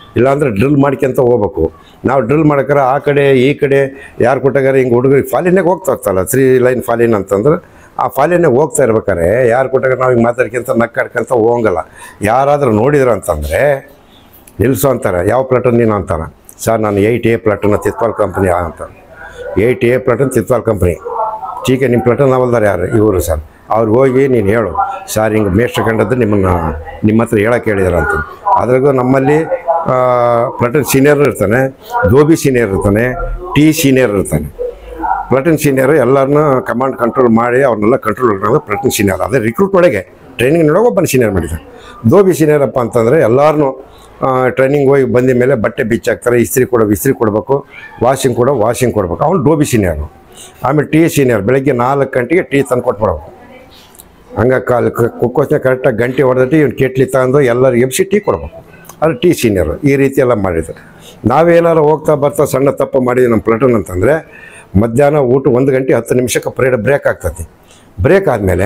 ಇಲ್ಲಾಂದ್ರೆ ಡ್ರಿಲ್ ಮಾಡ್ಕೊಂತ ಹೋಗ್ಬೇಕು ನಾವು ಡ್ರಿಲ್ ಮಾಡ್ಕಾರ ಆ ಕಡೆ ಈ ಕಡೆ ಯಾರು ಕೊಟ್ಟಾಗಾರ ಹಿಂಗೆ ಹುಡುಗರಿಗೆ ಫಾಲಿನಾಗ ಹೋಗ್ತಾ ಇರ್ತಲ್ಲ ತ್ರೀ ಲೈನ್ ಫಾಲಿನ್ ಅಂತಂದ್ರೆ ಆ ಫಾಲಿನಾಗ ಹೋಗ್ತಾ ಇರ್ಬೇಕಾರೆ ಯಾರು ಕೊಟ್ಟಾಗ ನಾವು ಹಿಂಗೆ ಮಾತಾಡ್ಕೊಂತ ನಕ್ಕಾಡ್ಕೊಂತ ಹೋಗಂಗಲ್ಲ ಯಾರಾದರೂ ನೋಡಿದ್ರು ಅಂತಂದರೆ ನಿಲ್ಲಿಸು ಅಂತಾರೆ ಯಾವ ಪ್ಲಾಟನ್ ನೀನು ಅಂತಾನೆ ಸರ್ ನಾನು eight A platoon Tithwal company ಅಂತ eight A platoon Tithwal company ಟೀಕೆ ನಿಮ್ಮ ಪ್ಲಾಟನ್ ಅವಲ್ದಾರ ಯಾರು ಇವರು ಸರ್ ಅವ್ರು ಹೋಗಿ ನೀನು ಹೇಳು ಸರ್ ಹಿಂಗೆ ಮೇಷ್ಟ್ರ ಕಂಡದ್ದು ನಿಮ್ಮನ್ನು ನಿಮ್ಮ ಹತ್ರ ಹೇಳಕ್ಕೆ ಹೇಳಿದಾರೆ ಅಂತ ಅದ್ರಾಗೂ ನಮ್ಮಲ್ಲಿ ಪ್ಲಾಟನ್ ಸೀನಿಯರ್ ಇರ್ತಾನೆ ಧೋಬಿ ಸೀನಿಯರ್ ಇರ್ತಾನೆ ಟಿ ಸೀನಿಯರ್ ಇರ್ತಾನೆ ಪ್ಲಾಟನ್ ಸೀನಿಯರ್ ಎಲ್ಲರನ್ನೂ ಕಮಾಂಡ್ ಕಂಟ್ರೋಲ್ ಮಾಡಿ ಅವ್ರನ್ನೆಲ್ಲ ಕಂಟ್ರೋಲ್ ಮಾಡೋದು ಪ್ಲಾಟನ್ ಸೀನಿಯರ್ ಅದೇ ರಿಕ್ರೂಟ್ ಒಳಗೆ ಟ್ರೈನಿಂಗ್ ನೋಡೋ ಒಬ್ಬನ ಸೀನಿಯರ್ ಮಾಡಿದ್ದಾರೆ ಧೋಬಿ ಸೀನಿಯರ್ ಅಪ್ಪ ಅಂತಂದರೆ ಎಲ್ಲರನ್ನೂ ಟ್ರೈನಿಂಗ್ ಹೋಗಿ ಬಂದ ಮೇಲೆ ಬಟ್ಟೆ ಬಿಚ್ಚಾಕ್ತಾರೆ ಇಸ್ತ್ರಿ ಕೊಡೋ ಇಸ್ತ್ರಿ ಕೊಡಬೇಕು ವಾಷಿಂಗ್ ಕೊಡೋ ವಾಷಿಂಗ್ ಕೊಡ್ಬೇಕು ಅವ್ನು ಡೋಬಿ ಸೀನಿಯರು ಆಮೇಲೆ ಟೀ ಸೀನಿಯರ್ ಬೆಳಗ್ಗೆ ನಾಲ್ಕು ಗಂಟೆಗೆ ಟೀ ತಂದು ಕೊಟ್ಬಿಡಬೇಕು ಹಂಗೆ ಕಾಲ ಕುಕ್ಕೋಸ್ನ ಕರೆಕ್ಟಾಗಿ ಗಂಟೆ ಹೊಡೆದಿಟ್ಟು ಇವ್ನು ಕೆಟ್ಲಿ ತಗೊಂಡು ಎಲ್ಲರೂ ಎಬ್ಸಿ ಟೀ ಕೊಡ್ಬೇಕು ಅದು ಟೀ ಸೀನಿಯರು ಈ ರೀತಿ ಎಲ್ಲ ಮಾಡಿದ್ರು ನಾವೇನಾರು ಹೋಗ್ತಾ ಬರ್ತಾ ಸಣ್ಣ ತಪ್ಪು ಮಾಡಿದ್ವಿ ನಮ್ಮ ಪ್ಲಟೂನ್ ಅಂತಂದರೆ ಮಧ್ಯಾಹ್ನ ಊಟ ಒಂದು ಗಂಟೆ ಹತ್ತು ನಿಮಿಷಕ್ಕೆ ಪರೇಡ್ ಬ್ರೇಕ್ ಆಗ್ತದೆ ಬ್ರೇಕ್ ಆದಮೇಲೆ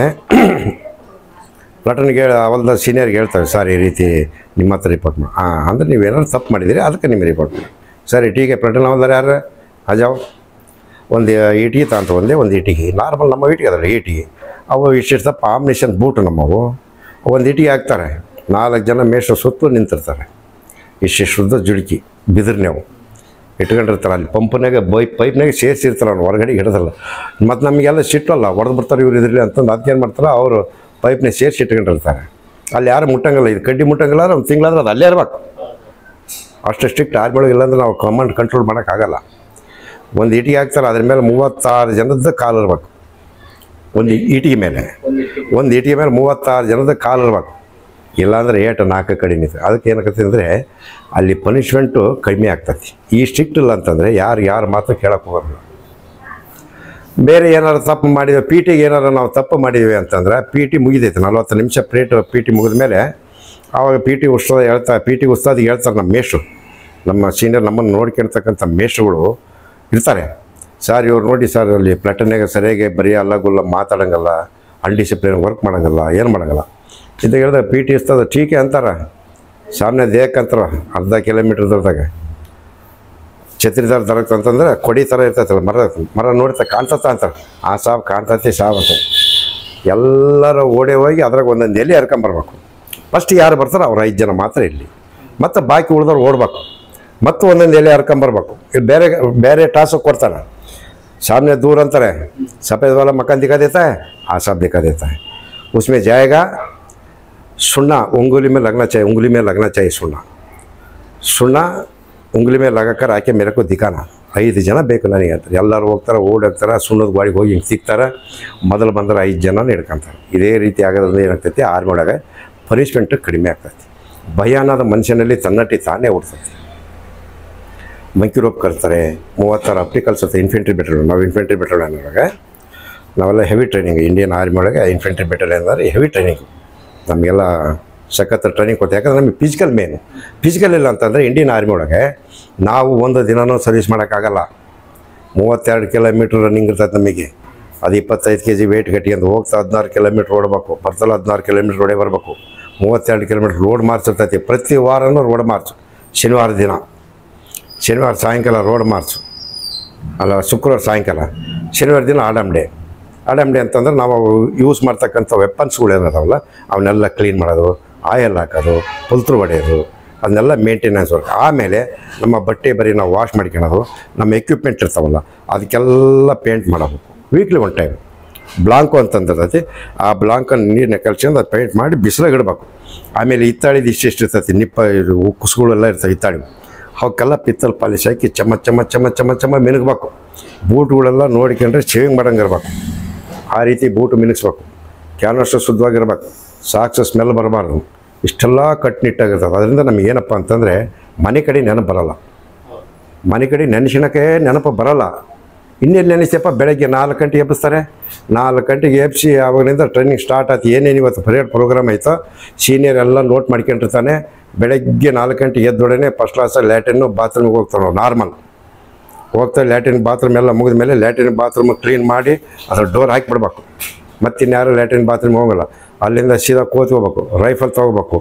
ಪ್ಲಟನ್ಗೆ ಅವಲ್ದ ಸೀನಿಯರ್ಗೆ ಹೇಳ್ತಾರೆ ಸರ್ ಈ ರೀತಿ ನಿಮ್ಮ ಹತ್ರ ರಿಪೋರ್ಟ್ ಮಾಡಿ ಹಾಂ ಅಂದರೆ ನೀವೇನಾದ್ರು ತಪ್ಪು ಮಾಡಿದಿರಿ ಅದಕ್ಕೆ ನಿಮಗೆ ರಿಪೋರ್ಟ್ ಮಾಡಿ ಸರಿ ಟೀಗೆ ಪ್ಲಟನ್ ಅವಲ್ದಾರ ಯಾರು ಅಜಾವ್ ಒಂದು ಇಟಿಗೆ ತಾಂತ ಒಂದೇ ಒಂದು ಇಟಿಗೆ ನಾರ್ಮಲ್ ನಮ್ಮ ಇಟಿಗೆ ಅದಲ್ಲ ಇಟಿಗೆ ಅವು ಇಷ್ಟಿಷ್ಟು ದಪ್ಪ ಆಮ್ನೇಷನ್ ಬೂಟು ನಮ್ಮವು ಒಂದು ಇಟಿಗೆ ಹಾಕ್ತಾರೆ ನಾಲ್ಕು ಜನ ಮೇಷ್ಟ್ರು ಸುತ್ತಲೂ ನಿಂತಿರ್ತಾರೆ ಇಷ್ಟಿಷ್ಟು ಉದ್ದ ಜುಡುಕಿ ಬಿದಿರ್ನೇವು ಇಟ್ಕೊಂಡಿರ್ತಾರೆ ಅಲ್ಲಿ ಪಂಪ್ನಾಗ ಬೈ ಪೈಪ್ನಾಗ ಸೇರಿಸಿರ್ತಾರೆ ಅವ್ನು ಹೊರಗಡೆ ಹಿಡಿದಲ್ಲ ಮತ್ತು ನಮಗೆಲ್ಲ ಸಿಟ್ಟಲ್ಲ ಹೊಡೆದು ಬರ್ತಾರೆ ಇವ್ರು ಇದ್ರಲ್ಲಿ ಅಂತಂದು ಅದಕ್ಕೆ ಏನು ಮಾಡ್ತಾರೆ ಅವರು ಪೈಪ್ನಾಗ ಸೇರಿಸಿ ಇಟ್ಕೊಂಡಿರ್ತಾರೆ ಅಲ್ಲಿ ಯಾರು ಮುಟ್ಟಂಗಿಲ್ಲ ಇದು ಕಡ್ಡಿ ಮುಟ್ಟಂಗಿಲ್ಲ ಅಂದ್ರೆ ಒಂದು ತಿಂಗಳಾದ್ರೆ ಅದು ಅಲ್ಲೇ ಇರ್ಬೇಕು ಅಷ್ಟು ಸ್ಟ್ರಿಕ್ಟ್ ಆರ್ಮಿ ಒಳಗೆ ಇಲ್ಲಾಂದ್ರೆ ನಾವು ಕಮಾಂಡ್ ಕಂಟ್ರೋಲ್ ಮಾಡೋಕ್ಕಾಗಲ್ಲ ಒಂದು ಇಟಿಗೆ ಹಾಕ್ತಾರೆ ಅದ್ರ ಮೇಲೆ ಮೂವತ್ತಾರು ಜನದ ಕಾಲು ಇರ್ಬೇಕು ಒಂದು ಇಟಿಗೆ ಮೇಲೆ ಒಂದು ಇಟಿಗೆ ಮೇಲೆ ಮೂವತ್ತಾರು ಜನದ ಕಾಲು ಇರ್ಬೇಕು ಇಲ್ಲಾಂದ್ರೆ ಏಟು ನಾಲ್ಕು ಕಡೆ ನಿಂತು ಅದಕ್ಕೆ ಏನಾಗತ್ತೆ ಅಂದರೆ ಅಲ್ಲಿ ಪನಿಷ್ಮೆಂಟು ಕಡಿಮೆ ಆಗ್ತತಿ ಈ ಸ್ಟ್ರಿಕ್ಟ್ ಇಲ್ಲ ಅಂತಂದರೆ ಯಾರು ಯಾರು ಮಾತು ಕೇಳಕ್ಕೆ ಹೋಗಲ್ಲ ಬೇರೆ ಏನಾರು ತಪ್ಪು ಮಾಡಿದ್ವಿ ಪಿ ಟಿಗೆ ಏನಾರು ನಾವು ತಪ್ಪು ಮಾಡಿದ್ವಿ ಅಂತಂದ್ರೆ ಪಿ ಟಿ ಮುಗಿದೈತೆ ನಲ್ವತ್ತು ನಿಮಿಷ ಪ್ಲೇಟ್ ಪಿ ಟಿ ಮುಗಿದ ಮೇಲೆ ಆವಾಗ ಪಿ ಟಿ ಉತ್ಸವ ಹೇಳ್ತಾ ಪಿ ಟಿ ಉಸ್ತಾದಿಗೆ ಹೇಳ್ತಾರೆ ನಮ್ಮ ಮೇಷ್ರು ನಮ್ಮ ಸೀನಿಯರ್ ನಮ್ಮನ್ನು ನೋಡ್ಕೊಳ್ತಕ್ಕಂಥ ಮೇಷ್ರುಗಳು ಇರ್ತಾರೆ ಸರ್ ಇವ್ರು ನೋಡಿ ಸರ್ ಅಲ್ಲಿ ಪ್ಲಟನ್ಯಾಗ ಸರಿಯಾಗಿ ಬರೆಯಲ್ಲ ಗುಲ್ಲ ಮಾತಾಡಂಗಲ್ಲ ಅನ್ಡಿಸಿಪ್ಲಿನ್ ವರ್ಕ್ ಮಾಡಂಗಲ್ಲ ಏನು ಮಾಡಂಗಲ್ಲ ಇದು ಹೇಳಿದ್ರೆ ಪಿ ಟಿ ಇಸ್ತದ ಟೀಕೆ ಅಂತಾರೆ ಸಾಮ್ನೆ ದೇಹಕ್ಕೆ ಅಂತಾರ ಅರ್ಧ ಕಿಲೋಮೀಟ್ರ್ ದೂರದಾಗ ಛತ್ರಿ ಥರ ದರಕ್ತ ಅಂತಂದ್ರೆ ಕೊಡಿ ಥರ ಇರ್ತೈತಲ್ಲ ಮರ ಮರ ನೋಡ್ತಾ ಕಾಣ್ತತ್ತ ಅಂತಾರೆ ಆ ಸಾವು ಕಾಣ್ತತಿ ಸಾವು ಅಂತ ಎಲ್ಲರೂ ಓಡಿ ಹೋಗಿ ಅದ್ರಾಗ ಒಂದೊಂದು ಎಲೆ ಹರ್ಕೊಂಬರ್ಬೇಕು ಫಸ್ಟ್ ಯಾರು ಬರ್ತಾರೋ ಅವ್ರು ಐದು ಜನ ಮಾತ್ರ ಇಲ್ಲಿ ಮತ್ತು ಬಾಕಿ ಉಳಿದವ್ರು ಓಡ್ಬೇಕು ಮತ್ತು ಒಂದೊಂದು ಎಲೆ ಹರ್ಕೊಂಬರ್ಬೇಕು ಇಲ್ಲಿ ಬೇರೆ ಬೇರೆ ಟಾಸ್ಕ್ ಕೊಡ್ತಾನೆ सामने दूर अंतर है सफ़ेद वाला मकान दिखा देता है हाँ सब दिखा देता है उसमें जाएगा सुन्ना उंगली में लगना चाहिए उंगली में लगना चाहिए सुन्ना ಸುಣ್ಣ ಉಂಗ್ಲಿ ಮೇಲೆ ಲಗಾಕರ ಆಕೆ ಮೇರಕ್ಕೂ ದಿಕ್ಕಾನ ಐದು ಜನ ಬೇಕು ನನಗೆ ಅಂತಾರೆ ಎಲ್ಲರೂ ಹೋಗ್ತಾರೆ ಓಡಿ ಹೋಗ್ತಾರೆ ಸುಣ್ಣದ ಗಾಡಿಗೆ ಹೋಗಿ ಹಿಂಗೆ ಸಿಗ್ತಾರೆ ಮೊದಲು ಬಂದ್ರೆ ಐದು ಜನನ ಹಿಡ್ಕೊಂತಾರೆ ಇದೇ ರೀತಿ ಆಗೋದ್ರಿಂದ ಏನಾಗ್ತೈತಿ ಆರ್ಮಿ ಒಳಗೆ ಪನಿಷ್ಮೆಂಟ್ ಕಡಿಮೆ ಆಗ್ತೈತಿ ಭಯ ಅನ್ನೋದು ಮನುಷ್ಯನಲ್ಲಿ ತನ್ನಟ್ಟಿ ತಾನೇ ಓಡ್ತೈತಿ ಮಂಕಿ ರೋಪ್ ಕರ್ತಾರೆ ಮೂವತ್ತಾರು ಅಪ್ಟಿಕಲ್ಸ್ ಇರುತ್ತೆ ಇನ್ಫೆಂಟ್ರಿ ಬೆಟಲಿಯನ್ ನಾವು ಇನ್ಫೆಂಟ್ರಿ ಬೆಟಲಿಯನ್ ಒಳಗೆ ನಾವೆಲ್ಲ ಹೆವಿ ಟ್ರೈನಿಂಗ್ ಇಂಡಿಯನ್ ಆರ್ಮಿ ಒಳಗೆ ಇನ್ಫೆಂಟ್ರಿ ಬೆಟಲಿಯನ್ ಅಂದರೆ ಹೆವಿ ಟ್ರೈನಿಂಗ್ ನಮಗೆಲ್ಲ ಸಖತ್ ಟ್ರೈನಿಂಗ್ ಕೊಡ್ತೀವಿ ಯಾಕಂದ್ರೆ ನಮಗೆ ಫಿಸಿಕಲ್ ಮೇನು ಫಿಸಿಕಲ್ ಇಲ್ಲ ಅಂತಂದರೆ ಇಂಡಿಯನ್ ಆರ್ಮಿ ಒಳಗೆ ನಾವು ಒಂದು ದಿನನೂ ಸರ್ವಿಸ್ ಮಾಡೋಕ್ಕಾಗಲ್ಲ ಮೂವತ್ತೆರಡು ಕಿಲೋಮೀಟ್ರ್ ರನ್ನಿಂಗ್ ಇರ್ತೈತೆ ನಮಗೆ ಅದು ಇಪ್ಪತ್ತೈದು ಕೆ ಜಿ ವೆಯ್ಟ್ ಕಟ್ಕೊಂಡು ಹೋಗ್ತಾ ಹದಿನಾರು ಕಿಲೋಮೀಟ್ರ್ ಓಡಬೇಕು ಬರ್ತಲ್ಲ ಹದಿನಾರು ಕಿಲೋಮೀಟ್ರ್ ಓಡೇ ಬರಬೇಕು ಮೂವತ್ತೆರಡು ಕಿಲೋಮೀಟ್ರ್ ರೋಡ್ ಮಾರ್ಚ್ ಇರ್ತೈತಿ ಪ್ರತಿ ವಾರನೂ ರೋಡ್ ಮಾರ್ಚ್ ಶನಿವಾರ ದಿನ ಶನಿವಾರ ಸಾಯಂಕಾಲ ರೋಡ್ ಮಾರ್ಚ್ ಅಲ್ಲ ಶುಕ್ರವಾರ ಸಾಯಂಕಾಲ ಶನಿವಾರ ದಿನ ಆಡಮ್ ಡೇ ಆಡಮ್ ಡೇ ಅಂತಂದ್ರೆ ನಾವು ಯೂಸ್ ಮಾಡ್ತಕ್ಕಂಥ ವೆಪನ್ಸ್ಗಳು ಏನಿದಾವಲ್ಲ ಅವನ್ನೆಲ್ಲ ಕ್ಲೀನ್ ಮಾಡೋದು ಆಯಲ್ ಹಾಕೋದು ಪುಲ್ತ್ರು ಹೊಡೆಯೋದು ಅದನ್ನೆಲ್ಲ ಮೇಂಟೆನೆನ್ಸ್ ವರ್ಕ್ ಆಮೇಲೆ ನಮ್ಮ ಬಟ್ಟೆ ಬರೀ ನಾವು ವಾಶ್ ಮಾಡ್ಕೊಳೋದು ನಮ್ಮ ಎಕ್ವಿಪ್ಮೆಂಟ್ ಇರ್ತಾವಲ್ಲ ಅದಕ್ಕೆಲ್ಲ ಪೇಂಟ್ ಮಾಡಬೇಕು ವೀಕ್ಲಿ ಒನ್ ಟೈಮ್ ಬ್ಲಾಂಕು ಅಂತಂದಿರ್ತೈತಿ ಆ ಬ್ಲಾಂಕನ್ನು ನೀರನ್ನ ಕಲ್ಸ್ಕೊಂಡು ಅದು ಪೇಂಟ್ ಮಾಡಿ ಬಿಸಿಲಾಗ ಇಡಬೇಕು ಆಮೇಲೆ ಇತ್ತಾಳಿದು ಇಷ್ಟಿಷ್ಟು ಇರ್ತೈತಿ ನಿಪ್ಪ ಇದು ಕುಸುಗಳೆಲ್ಲ ಇರ್ತವೆ ಇತ್ತಾಳಿ ಅವಕ್ಕೆಲ್ಲ ಪಿತ್ತಲ್ ಪಾಲಿಶ್ ಹಾಕಿ ಚಮ ಚಮ ಚಮ ಚಮ ಚಮ ಮಿನುಗ್ಬೇಕು ಬೂಟ್ಗಳೆಲ್ಲ ನೋಡ್ಕೊಂಡ್ರೆ ಶೇವಿಂಗ್ ಮಾಡಂಗೆ ಇರ್ಬೇಕು ಆ ರೀತಿ ಬೂಟು ಮಿನುಗಿಸ್ಬೇಕು ಕ್ಯಾನ್ವಸ್ ಶುದ್ಧವಾಗಿರ್ಬೇಕು ಸಾಕ್ಸ್ ಸ್ಮೆಲ್ ಬರಬಾರ್ದು ಇಷ್ಟೆಲ್ಲ ಕಟ್ಟುನಿಟ್ಟಾಗಿರ್ತದೆ ಅದರಿಂದ ನಮ್ಗೆ ಏನಪ್ಪ ಅಂತಂದರೆ ಮನೆ ಕಡೆ ನೆನಪು ಬರಲ್ಲ ಮನೆ ಕಡೆ ನೆನೆಸಿನಕ್ಕೆ ನೆನಪು ಬರಲ್ಲ ಇನ್ನೆಲ್ಲಿ ನೆನೆಸ್ಯಪ್ಪ ಬೆಳಗ್ಗೆ ನಾಲ್ಕು ಗಂಟೆಗೆ ಎಬ್ಬಿಸ್ತಾರೆ ನಾಲ್ಕು ಗಂಟೆಗೆ ಎಬ್ಬಿಸಿ ಆವಾಗಿನಿಂದ ಟ್ರೈನಿಂಗ್ ಸ್ಟಾರ್ಟ್ ಆಯ್ತು ಏನೇನು ಇವತ್ತು ಪರೇಡ್ ಪ್ರೋಗ್ರಾಮ್ ಆಯಿತೋ ಸೀನಿಯರ್ ಎಲ್ಲ ನೋಟ್ ಮಾಡ್ಕೊಂಡಿರ್ತಾನೆ ಬೆಳಗ್ಗೆ ನಾಲ್ಕು ಗಂಟೆಗೆ ಎದ್ದೊಡನೆ ಫಸ್ಟ್ ಕ್ಲಾಸ್ ಲ್ಯಾಟ್ರಿನ್ನು ಬಾತ್ರೂಮಿಗೆ ಹೋಗ್ತಾನೆ ನಾರ್ಮಲ್ ಹೋಗ್ತಾ ಲ್ಯಾಟ್ರಿನ್ ಬಾತ್ರೂಮ್ ಎಲ್ಲ ಮುಗಿದ ಮೇಲೆ ಲ್ಯಾಟ್ರಿನ್ ಬಾತ್ರೂಮ್ ಕ್ಲೀನ್ ಮಾಡಿ ಅದ್ರ ಡೋರ್ ಹಾಕಿಬಿಡ್ಬೇಕು ಮತ್ತಿನ್ಯಾರು ಲ್ಯಾಟ್ರಿನ್ ಬಾತ್ರೂಮ್ ಹೋಗಲ್ಲ ಅಲ್ಲಿಂದ ಸೀದಾ ಕೋತ್ಕೋಬೇಕು ರೈಫಲ್ ತೊಗೋಬೇಕು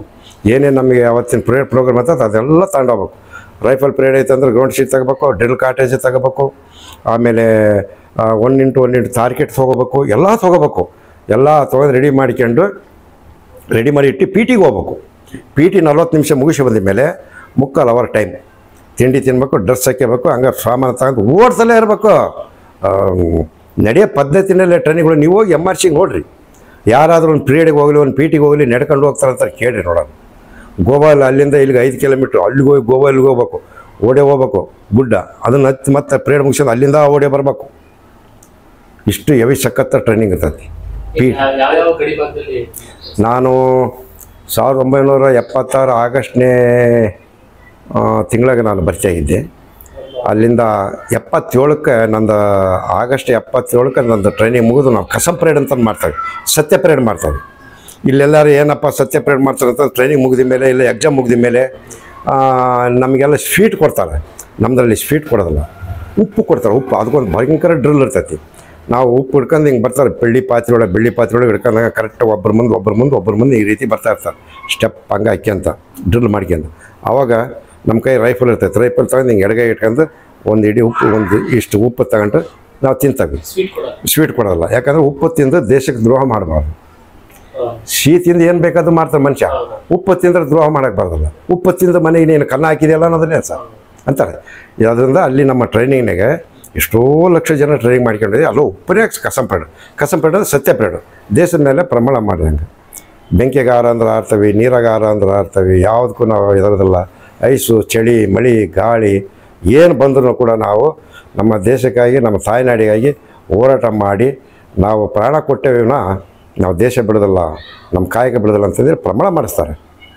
ಏನೇನು ನಮಗೆ ಅವತ್ತಿನ ಪ್ರೇಯರ್ ಪ್ರೋಗ್ರಾಮ್ ಇರ್ತದೆ ಅದೆಲ್ಲ ತಗೊಂಡೋಗ್ಬೇಕು ರೈಫಲ್ ಪ್ರೇಯರ್ ಐತೆ ಅಂದ್ರೆ ಗ್ರೌಂಡ್ ಶೀಟ್ ತಗೋಬೇಕು ಡ್ರಿಲ್ ಕಾಟೇಜ್ ತಗೋಬೇಕು ಆಮೇಲೆ one into one into target ತೊಗೋಬೇಕು ಎಲ್ಲ ತೊಗೋಬೇಕು ಎಲ್ಲ ತೊಗೊಂಡು ರೆಡಿ ಮಾಡ್ಕೊಂಡು ರೆಡಿ ಮಾಡಿ ಇಟ್ಟು ಪಿ ಟಿಗೆ ಹೋಗ್ಬೇಕು ಪಿ ಟಿ ನಲ್ವತ್ತು ನಿಮಿಷ ಮುಗಿಸಿ ಬಂದ ಮೇಲೆ ಮುಕ್ಕಾಲು ಅವರ್ ಟೈಮ್ ತಿಂಡಿ ತಿನ್ಬೇಕು ಡ್ರೆಸ್ ಹಾಕ್ಯಬೇಕು ಹಂಗೆ ಸಾಮಾನು ತಗೊಂಡು ಓಡ್ಸಲೇ ಇರಬೇಕು ನಡೆಯೋ ಪದ್ಧತಿನಲ್ಲೇ ಟ್ರೈನಿಗಳು ನೀವು ಹೋಗಿ ಎಮ್ ಆರ್ ಸಿಗೆ ನೋಡ್ರಿ ಯಾರಾದರೂ ಒಂದು ಪೀರಿಯಡ್ಗೆ ಹೋಗಲಿ ಒಂದು ಪಿ ಟಿಗೆ ಹೋಗಲಿ ನಡ್ಕೊಂಡು ಹೋಗ್ತಾರೆ ಅಂತ ಕೇಳ್ರಿ ನೋಡೋಣ ಗೋವಾಲ್ ಅಲ್ಲಿಂದ ಇಲ್ಲಿಗೆ ಐದು ಕಿಲೋಮೀಟ್ರ್ ಅಲ್ಲಿಗೆ ಹೋಗಿ ಗೋವಾಲ್ಗೆ ಹೋಗ್ಬೇಕು ಓಡೇ ಹೋಗ್ಬೇಕು ಗುಡ್ಡ ಅದನ್ನು ಹತ್ತಿ ಮತ್ತೆ ಪೀರಿಯಡ್ ಮುಗಿಸ್ಕೊಂಡು ಅಲ್ಲಿಂದ ಓಡೇ ಬರಬೇಕು ಇಷ್ಟು ಹೆವಿ ಸಖತ್ತ ಟ್ರೈನಿಂಗ್ ಇರ್ತೈತಿ ಪಿ
ಯಾವ್ಯಾವ ಗಡಿ ಭಾಗದಲ್ಲಿ
ನಾನು ಸಾವಿರದ ಒಂಬೈನೂರ ಎಪ್ಪತ್ತಾರು ಆಗಸ್ಟ್ನೇ ತಿಂಗಳಿಗೆ ನಾನು ಭರ್ತಿಯಾಗಿದ್ದೆ ಅಲ್ಲಿಂದ ಎಪ್ಪತ್ತೇಳಕ್ಕೆ ನಂದು ಆಗಸ್ಟ್ ಎಪ್ಪತ್ತೇಳಕ್ಕೆ ನಂದು ಟ್ರೈನಿಂಗ್ ಮುಗಿದು ನಾವು ಕಸಂ ಪರೇಡ್ ಅಂತ ಮಾಡ್ತೇವೆ ಸತ್ಯ ಪರೇಡ್ ಮಾಡ್ತೇವೆ ಇಲ್ಲೆಲ್ಲರೂ ಏನಪ್ಪ ಸತ್ಯ ಪರೇಡ್ ಮಾಡ್ತಾರೆ ಅಂತ ಟ್ರೈನಿಂಗ್ ಮುಗಿದ ಮೇಲೆ ಇಲ್ಲ ಎಕ್ಸಾಮ್ ಮುಗಿದ ಮೇಲೆ ಆ, ನಮಗೆಲ್ಲ ಸ್ವೀಟ್ ಕೊಡ್ತಾರೆ ನಮ್ಮದ್ರಲ್ಲಿ ಸ್ವೀಟ್ ಕೊಡೋದಿಲ್ಲ ಉಪ್ಪು ಕೊಡ್ತಾರೆ ಉಪ್ಪು ಅದಕ್ಕೊಂದು ಭಯಂಕರ ಡ್ರಿಲ್ ಇರ್ತೈತಿ ನಾವು ಉಪ್ಪು ಹಿಡ್ಕೊಂಡು ಹಿಂಗೆ ಬರ್ತಾರೆ ಬೆಳ್ಳಿ ಪಾತ್ರೆ ಒಳಗೆ ಬೆಳ್ಳಿ ಪಾತ್ರೆ ಒಳಗೆ ಹಿಡ್ಕೊಂಡಾಗ ಕರೆಕ್ಟ್ ಒಬ್ಬರ ಮುಂದೆ ಒಬ್ಬರ ಮುಂದೆ ಒಬ್ಬರ ಮುಂದೆ ಈ ರೀತಿ ಬರ್ತಾ ಇರ್ತಾರೆ ಸ್ಟೆಪ್ ಹಂಗೆ ಹಾಕ್ಯಂತ ಡ್ರಿಲ್ ಮಾಡ್ಕ್ಯಂತ ಆವಾಗ ನಮ್ಮ ಕೈ ರೈಫಲ್ ಇರ್ತೈತೆ ರೈಫಲ್ ತಗೊಂಡು ಹಿಂಗೆ ಎಡಗೈ ಇಟ್ಕೊಂಡು ಒಂದು ಇಡೀ ಉಪ್ಪು ಒಂದು ಇಷ್ಟು ಉಪ್ಪು ತಗೊಂಡು ನಾವು ತಿಂತೀವಿ
ಸ್ವೀಟ್ ಕೊಡ
ಸ್ವೀಟ್ ಕೊಡೋಲ್ಲ ಯಾಕಂದ್ರೆ ಉಪ್ಪು ತಿಂದು ದೇಶಕ್ಕೆ ದ್ರೋಹ ಮಾಡಬಾರ್ದು ಸಿಹಿ ತಿಂದು ಏನು ಬೇಕಾದ್ರೂ ಮಾಡ್ತಾರೆ ಮನುಷ್ಯ ಉಪ್ಪು ತಿಂದ್ರೆ ದ್ರೋಹ ಮಾಡಕ್ಕೆ ಬರೋದಿಲ್ಲ ಉಪ್ಪು ತಿಂದು ಮನೆಗೆ ನೀನು ಕನ್ನ ಹಾಕಿದೆಯಲ್ಲ ಅನ್ನೋದನ್ನೇ ಸರ್ ಅಂತಾರೆ ಅದರಿಂದ ಅಲ್ಲಿ ನಮ್ಮ ಟ್ರೈನಿಂಗ್ನಾಗೆ ಎಷ್ಟೋ ಲಕ್ಷ ಜನ ಟ್ರೈನಿಂಗ್ ಮಾಡ್ಕೊಂಡಿದ್ದೆ ಅಲ್ಲೂ ಉಪ್ಪನೇ ಕಸಂಪೇಡು ಕಸಂಪೇಡು ಸತ್ಯಪೇಡು ದೇಶದ ಮೇಲೆ ಪ್ರಮಾಣ ಮಾಡಿದಂಗೆ ಬೆಂಕಿಗೆ ಆರ ಅಂದ್ರೆ ಆಡ್ತವೆ ನೀರಾಗ ಆರ ಅಂದ್ರೆ ಆಡ್ತವೆ ಯಾವುದಕ್ಕೂ ನಾವು ಇದರದಿಲ್ಲ ಐಸು ಚಳಿ ಮಳೆ ಗಾಳಿ ಏನು ಬಂದರೂ ಕೂಡ ನಾವು ನಮ್ಮ ದೇಶಕ್ಕಾಗಿ ನಮ್ಮ ತಾಯ್ನಾಡಿಗಾಗಿ ಹೋರಾಟ ಮಾಡಿ ನಾವು ಪ್ರಾಣ ಕೊಟ್ಟೇವಿನ ನಾವು ದೇಶ ಬಿಡೋದಿಲ್ಲ ನಮ್ಮ ಕಾಯಕ ಬಿಡೋದಿಲ್ಲ ಅಂತಂದರೆ ಪ್ರಮಾಣ ಮಾಡಿಸ್ತಾರೆ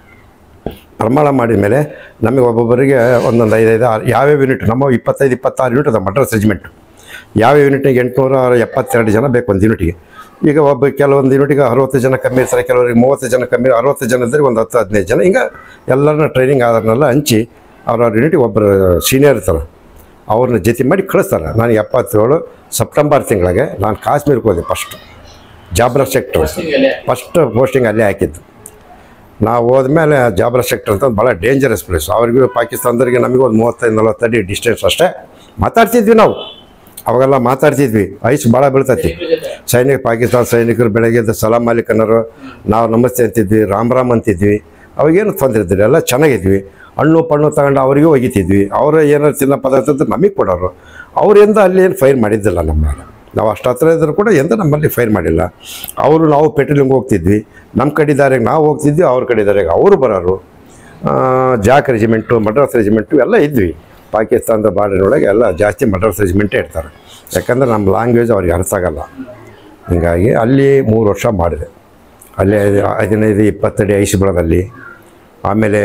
ಪ್ರಮಾಣ ಮಾಡಿದ ಮೇಲೆ ನಮಗೆ ಒಬ್ಬೊಬ್ಬರಿಗೆ ಒಂದೊಂದು ಐದೈದು ಆರು ಯಾವ್ಯಾವ ಯೂನಿಟ್ ನಮ್ಮ ಇಪ್ಪತ್ತೈದು ಇಪ್ಪತ್ತಾರು ಯೂನಿಟ್ ಅದ ಮಡ್ರಾಸ್ ರೆಜಿಮೆಂಟ್ ಯಾವ ಯೂನಿಟ್ಗೆ ಎಂಟುನೂರ ಎಪ್ಪತ್ತೆರಡು ಜನ ಬೇಕು ಒಂದು ಯೂನಿಟ್ಗೆ ಈಗ ಒಬ್ಬ ಕೆಲವೊಂದು ಯೂನಿಟ್ಗೆ ಅರವತ್ತು ಜನ ಕಮ್ಮಿ ಇರ್ತಾರೆ ಕೆಲವರಿಗೆ ಮೂವತ್ತು ಜನ ಕಮ್ಮಿ ಅರವತ್ತು ಜನ ಇದ್ದರೆ ಒಂದು ಹತ್ತು ಹದಿನೈದು ಜನ ಹಿಂಗೆ ಎಲ್ಲರನ್ನ ಟ್ರೈನಿಂಗ್ ಆಧಾರನೆಲ್ಲ ಹಂಚಿ ಅವ್ರವ್ರ ಯೂನಿಟ್ಗೆ ಒಬ್ಬರು ಸೀನಿಯರ್ ಇರ್ತಾರೆ ಅವ್ರನ್ನ ಜೊತೆ ಮಾಡಿ ಕಳಿಸ್ತಾರೆ ನಾನು ಎಪ್ಪತ್ತೇಳು ಸೆಪ್ಟೆಂಬರ್ ತಿಂಗಳಿಗೆ ನಾನು ಕಾಶ್ಮೀರಕ್ಕೆ ಹೋದೆ ಫಸ್ಟ್ ಜಾಬ್ರಾ ಸೆಕ್ಟರ್ ಫಸ್ಟ್ ಪೋಸ್ಟಿಂಗ್ ಅಲ್ಲೇ ಹಾಕಿದ್ದು ನಾವು ಹೋದ್ಮೇಲೆ ಜಾಬ್ರಾ ಸೆಕ್ಟರ್ ಅಂತ ಭಾಳ ಡೇಂಜರಸ್ ಪ್ಲೇಸ್ ಅವ್ರಿಗೂ ಪಾಕಿಸ್ತಾನದವ್ರಿಗೆ ನಮಗೂ ಒಂದು ಮೂವತ್ತೈದು ನಲ್ವತ್ತು ಅಡಿ ಡಿಸ್ಟೆನ್ಸ್ ಅಷ್ಟೇ ಮಾತಾಡ್ತಿದ್ವಿ ನಾವು ಅವಾಗೆಲ್ಲ ಮಾತಾಡ್ತಿದ್ವಿ ಐಸ್ ಭಾಳ ಬೀಳ್ತೈತಿ ಸೈನಿಕ ಪಾಕಿಸ್ತಾನ ಸೈನಿಕರು ಬೆಳಗ್ಗೆ ಎದ್ದು ಸಲಾಂ ಮಾಲಿಕ್ ಅನ್ನೋರು ನಾವು ನಮಸ್ತೆ ಅಂತಿದ್ವಿ ರಾಮ್ ರಾಮ್ ಅಂತಿದ್ವಿ ಅವಾಗೇನು ತೊಂದರೆ ಇದ್ದಿಲ್ಲ ಎಲ್ಲ ಚೆನ್ನಾಗಿದ್ವಿ ಹಣ್ಣು ಪಣ್ಣು ತಗೊಂಡು ಅವರಿಗೂ ಒಗಿತಿದ್ವಿ ಅವರು ಏನಾರು ತಿನ್ನೋ ಪದಾರ್ಥ ಇದ್ರೆ ನಮಗೆ ಕೊಡೋರು ಅವರಿಂದ ಅಲ್ಲಿ ಏನು ಫೈರ್ ಮಾಡಿದ್ದಿಲ್ಲ ನಮ್ಮ ಮೇಲೆ ನಾವು ಅಷ್ಟು ಹತ್ರ ಇದ್ದರೂ ಕೂಡ ಎಂತ ನಮ್ಮಲ್ಲಿ ಫೈರ್ ಮಾಡಿಲ್ಲ ಅವರು ನಾವು ಪೆಟ್ರೋಲಿಂಗ್ ಹೋಗ್ತಿದ್ವಿ ನಮ್ಮ ಕಡೆ ದಾರಿಗೆ ನಾವು ಹೋಗ್ತಿದ್ವಿ ಅವ್ರ ಕಡೆ ದಾರಿಗೆ ಅವರು ಬರೋರು ಆ, ಜಾಕ್ ರೆಜಿಮೆಂಟು ಮಡ್ರಾಸ್ ರೆಜಿಮೆಂಟು ಎಲ್ಲ ಇದ್ವಿ ಪಾಕಿಸ್ತಾನದ ಬಾರ್ಡರ್ನೊಳಗೆ ಎಲ್ಲ ಜಾಸ್ತಿ ಮಡ್ರಾಸ್ ರೆಜಿಮೆಂಟೇ ಇರ್ತಾರೆ ಯಾಕಂದ್ರೆ ನಮ್ಮ ಲ್ಯಾಂಗ್ವೇಜ್ ಅವ್ರಿಗೆ ಅರ್ಥ ಆಗಲ್ಲ ಹೀಗಾಗಿ ಅಲ್ಲಿ ಮೂರು ವರ್ಷ ಮಾಡಿದೆ ಅಲ್ಲಿ ಐದು- ಹದಿನೈದು ಇಪ್ಪತ್ತಡಿ ಐಸ್ಬಳದಲ್ಲಿ ಆಮೇಲೆ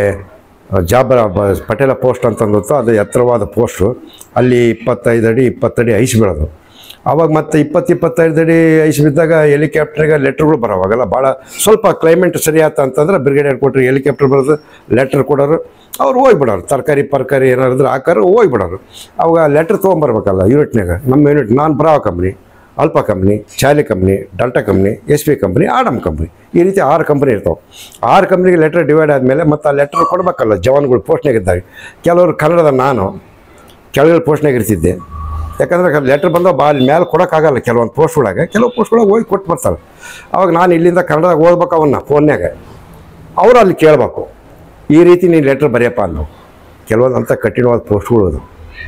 ಜಾಬರ ಬ- ಪಟೇಲ ಪೋಸ್ಟ್ ಅಂತಂದಿತ್ತು ಅದು ಎತ್ತರವಾದ ಪೋಸ್ಟು ಅಲ್ಲಿ ಇಪ್ಪತ್ತೈದು ಅಡಿ ಇಪ್ಪತ್ತಡಿ ಐಸ್ ಬೀಳೋದು ಆವಾಗ ಮತ್ತೆ ಇಪ್ಪತ್ತು ಇಪ್ಪತ್ತೈದು ಅಡಿ ಐಸ್ ಬಿದ್ದಾಗ ಹೆಲಿಕಾಪ್ಟರ್ಗೆ ಲೆಟ್ರ್ಗಳು ಬರೋವಾಗಲ್ಲ ಭಾಳ ಸ್ವಲ್ಪ ಕ್ಲೈಮೇಟ್ ಸರಿ ಆತ ಅಂತಂದ್ರೆ ಬ್ರಿಗೇಡಿಯರ್ ಕೊಟ್ಟರು ಹೆಲಿಕಾಪ್ಟರ್ ಬರೋದು ಲೆಟ್ರ್ ಕೊಡೋರು ಅವ್ರು ಹೋಗ್ಬಿಡೋರು ತರಕಾರಿ ಪರ್ಕಾರಿ ಏನಾದ್ರು ಹಾಕೋರು ಹೋಗ್ಬಿಡೋರು ಅವಾಗ ಲೆಟ್ರ್ ತೊಗೊಂಬರ್ಬೇಕಲ್ಲ ಯೂನಿಟ್ನಾಗ ನಮ್ಮ ಯೂನಿಟ್ ನಾನು Bravo company Alpha company Charlie company Delta company S P company Adam company ಈ ರೀತಿ ಆರು ಕಂಪ್ನಿ ಇರ್ತಾವೆ ಆರು ಕಂಪ್ನಿಗೆ ಲೆಟ್ರ್ ಡಿವೈಡ್ ಆದಮೇಲೆ ಮತ್ತು ಆ ಲೆಟ್ರ್ ಕೊಡಬೇಕಲ್ಲ ಜವಾನ್ಗಳು ಪೋಸ್ಟ್ನಾಗ ಇದ್ದಾಗ ಕೆಲವರು ಕನ್ನಡದ ನಾನು ಕೆಳಗಡೆ ಪೋಸ್ಟ್ನಾಗ ಇರ್ತಿದ್ದೆ ಯಾಕಂದ್ರೆ ಲೆಟ್ರ್ ಬಂದಾಗ ಬಾ ಅಲ್ಲಿ ಮೇಲೆ ಕೊಡೋಕ್ಕಾಗಲ್ಲ ಕೆಲವೊಂದು ಪೋಸ್ಟ್ಗಳಾಗೆ ಕೆಲವು ಪೋಸ್ಟ್ಗಳಾಗ ಹೋಗಿ ಕೊಟ್ಟು ಬರ್ತಾರೆ ಅವಾಗ ನಾನು ಇಲ್ಲಿಂದ ಕನ್ನಡದಾಗ ಓದ್ಬೇಕು ಅವನ್ನ ಫೋನ್ಯಾಗ ಅವರು ಅಲ್ಲಿ ಕೇಳಬೇಕು ಈ ರೀತಿ ನೀನು ಲೆಟ್ರ್ ಬರೆಯಪ್ಪ ಅನ್ನೋ ಕೆಲವೊಂದು ಅಂಥ ಕಠಿಣವಾದ ಪೋಸ್ಟ್ಗಳು ಅದು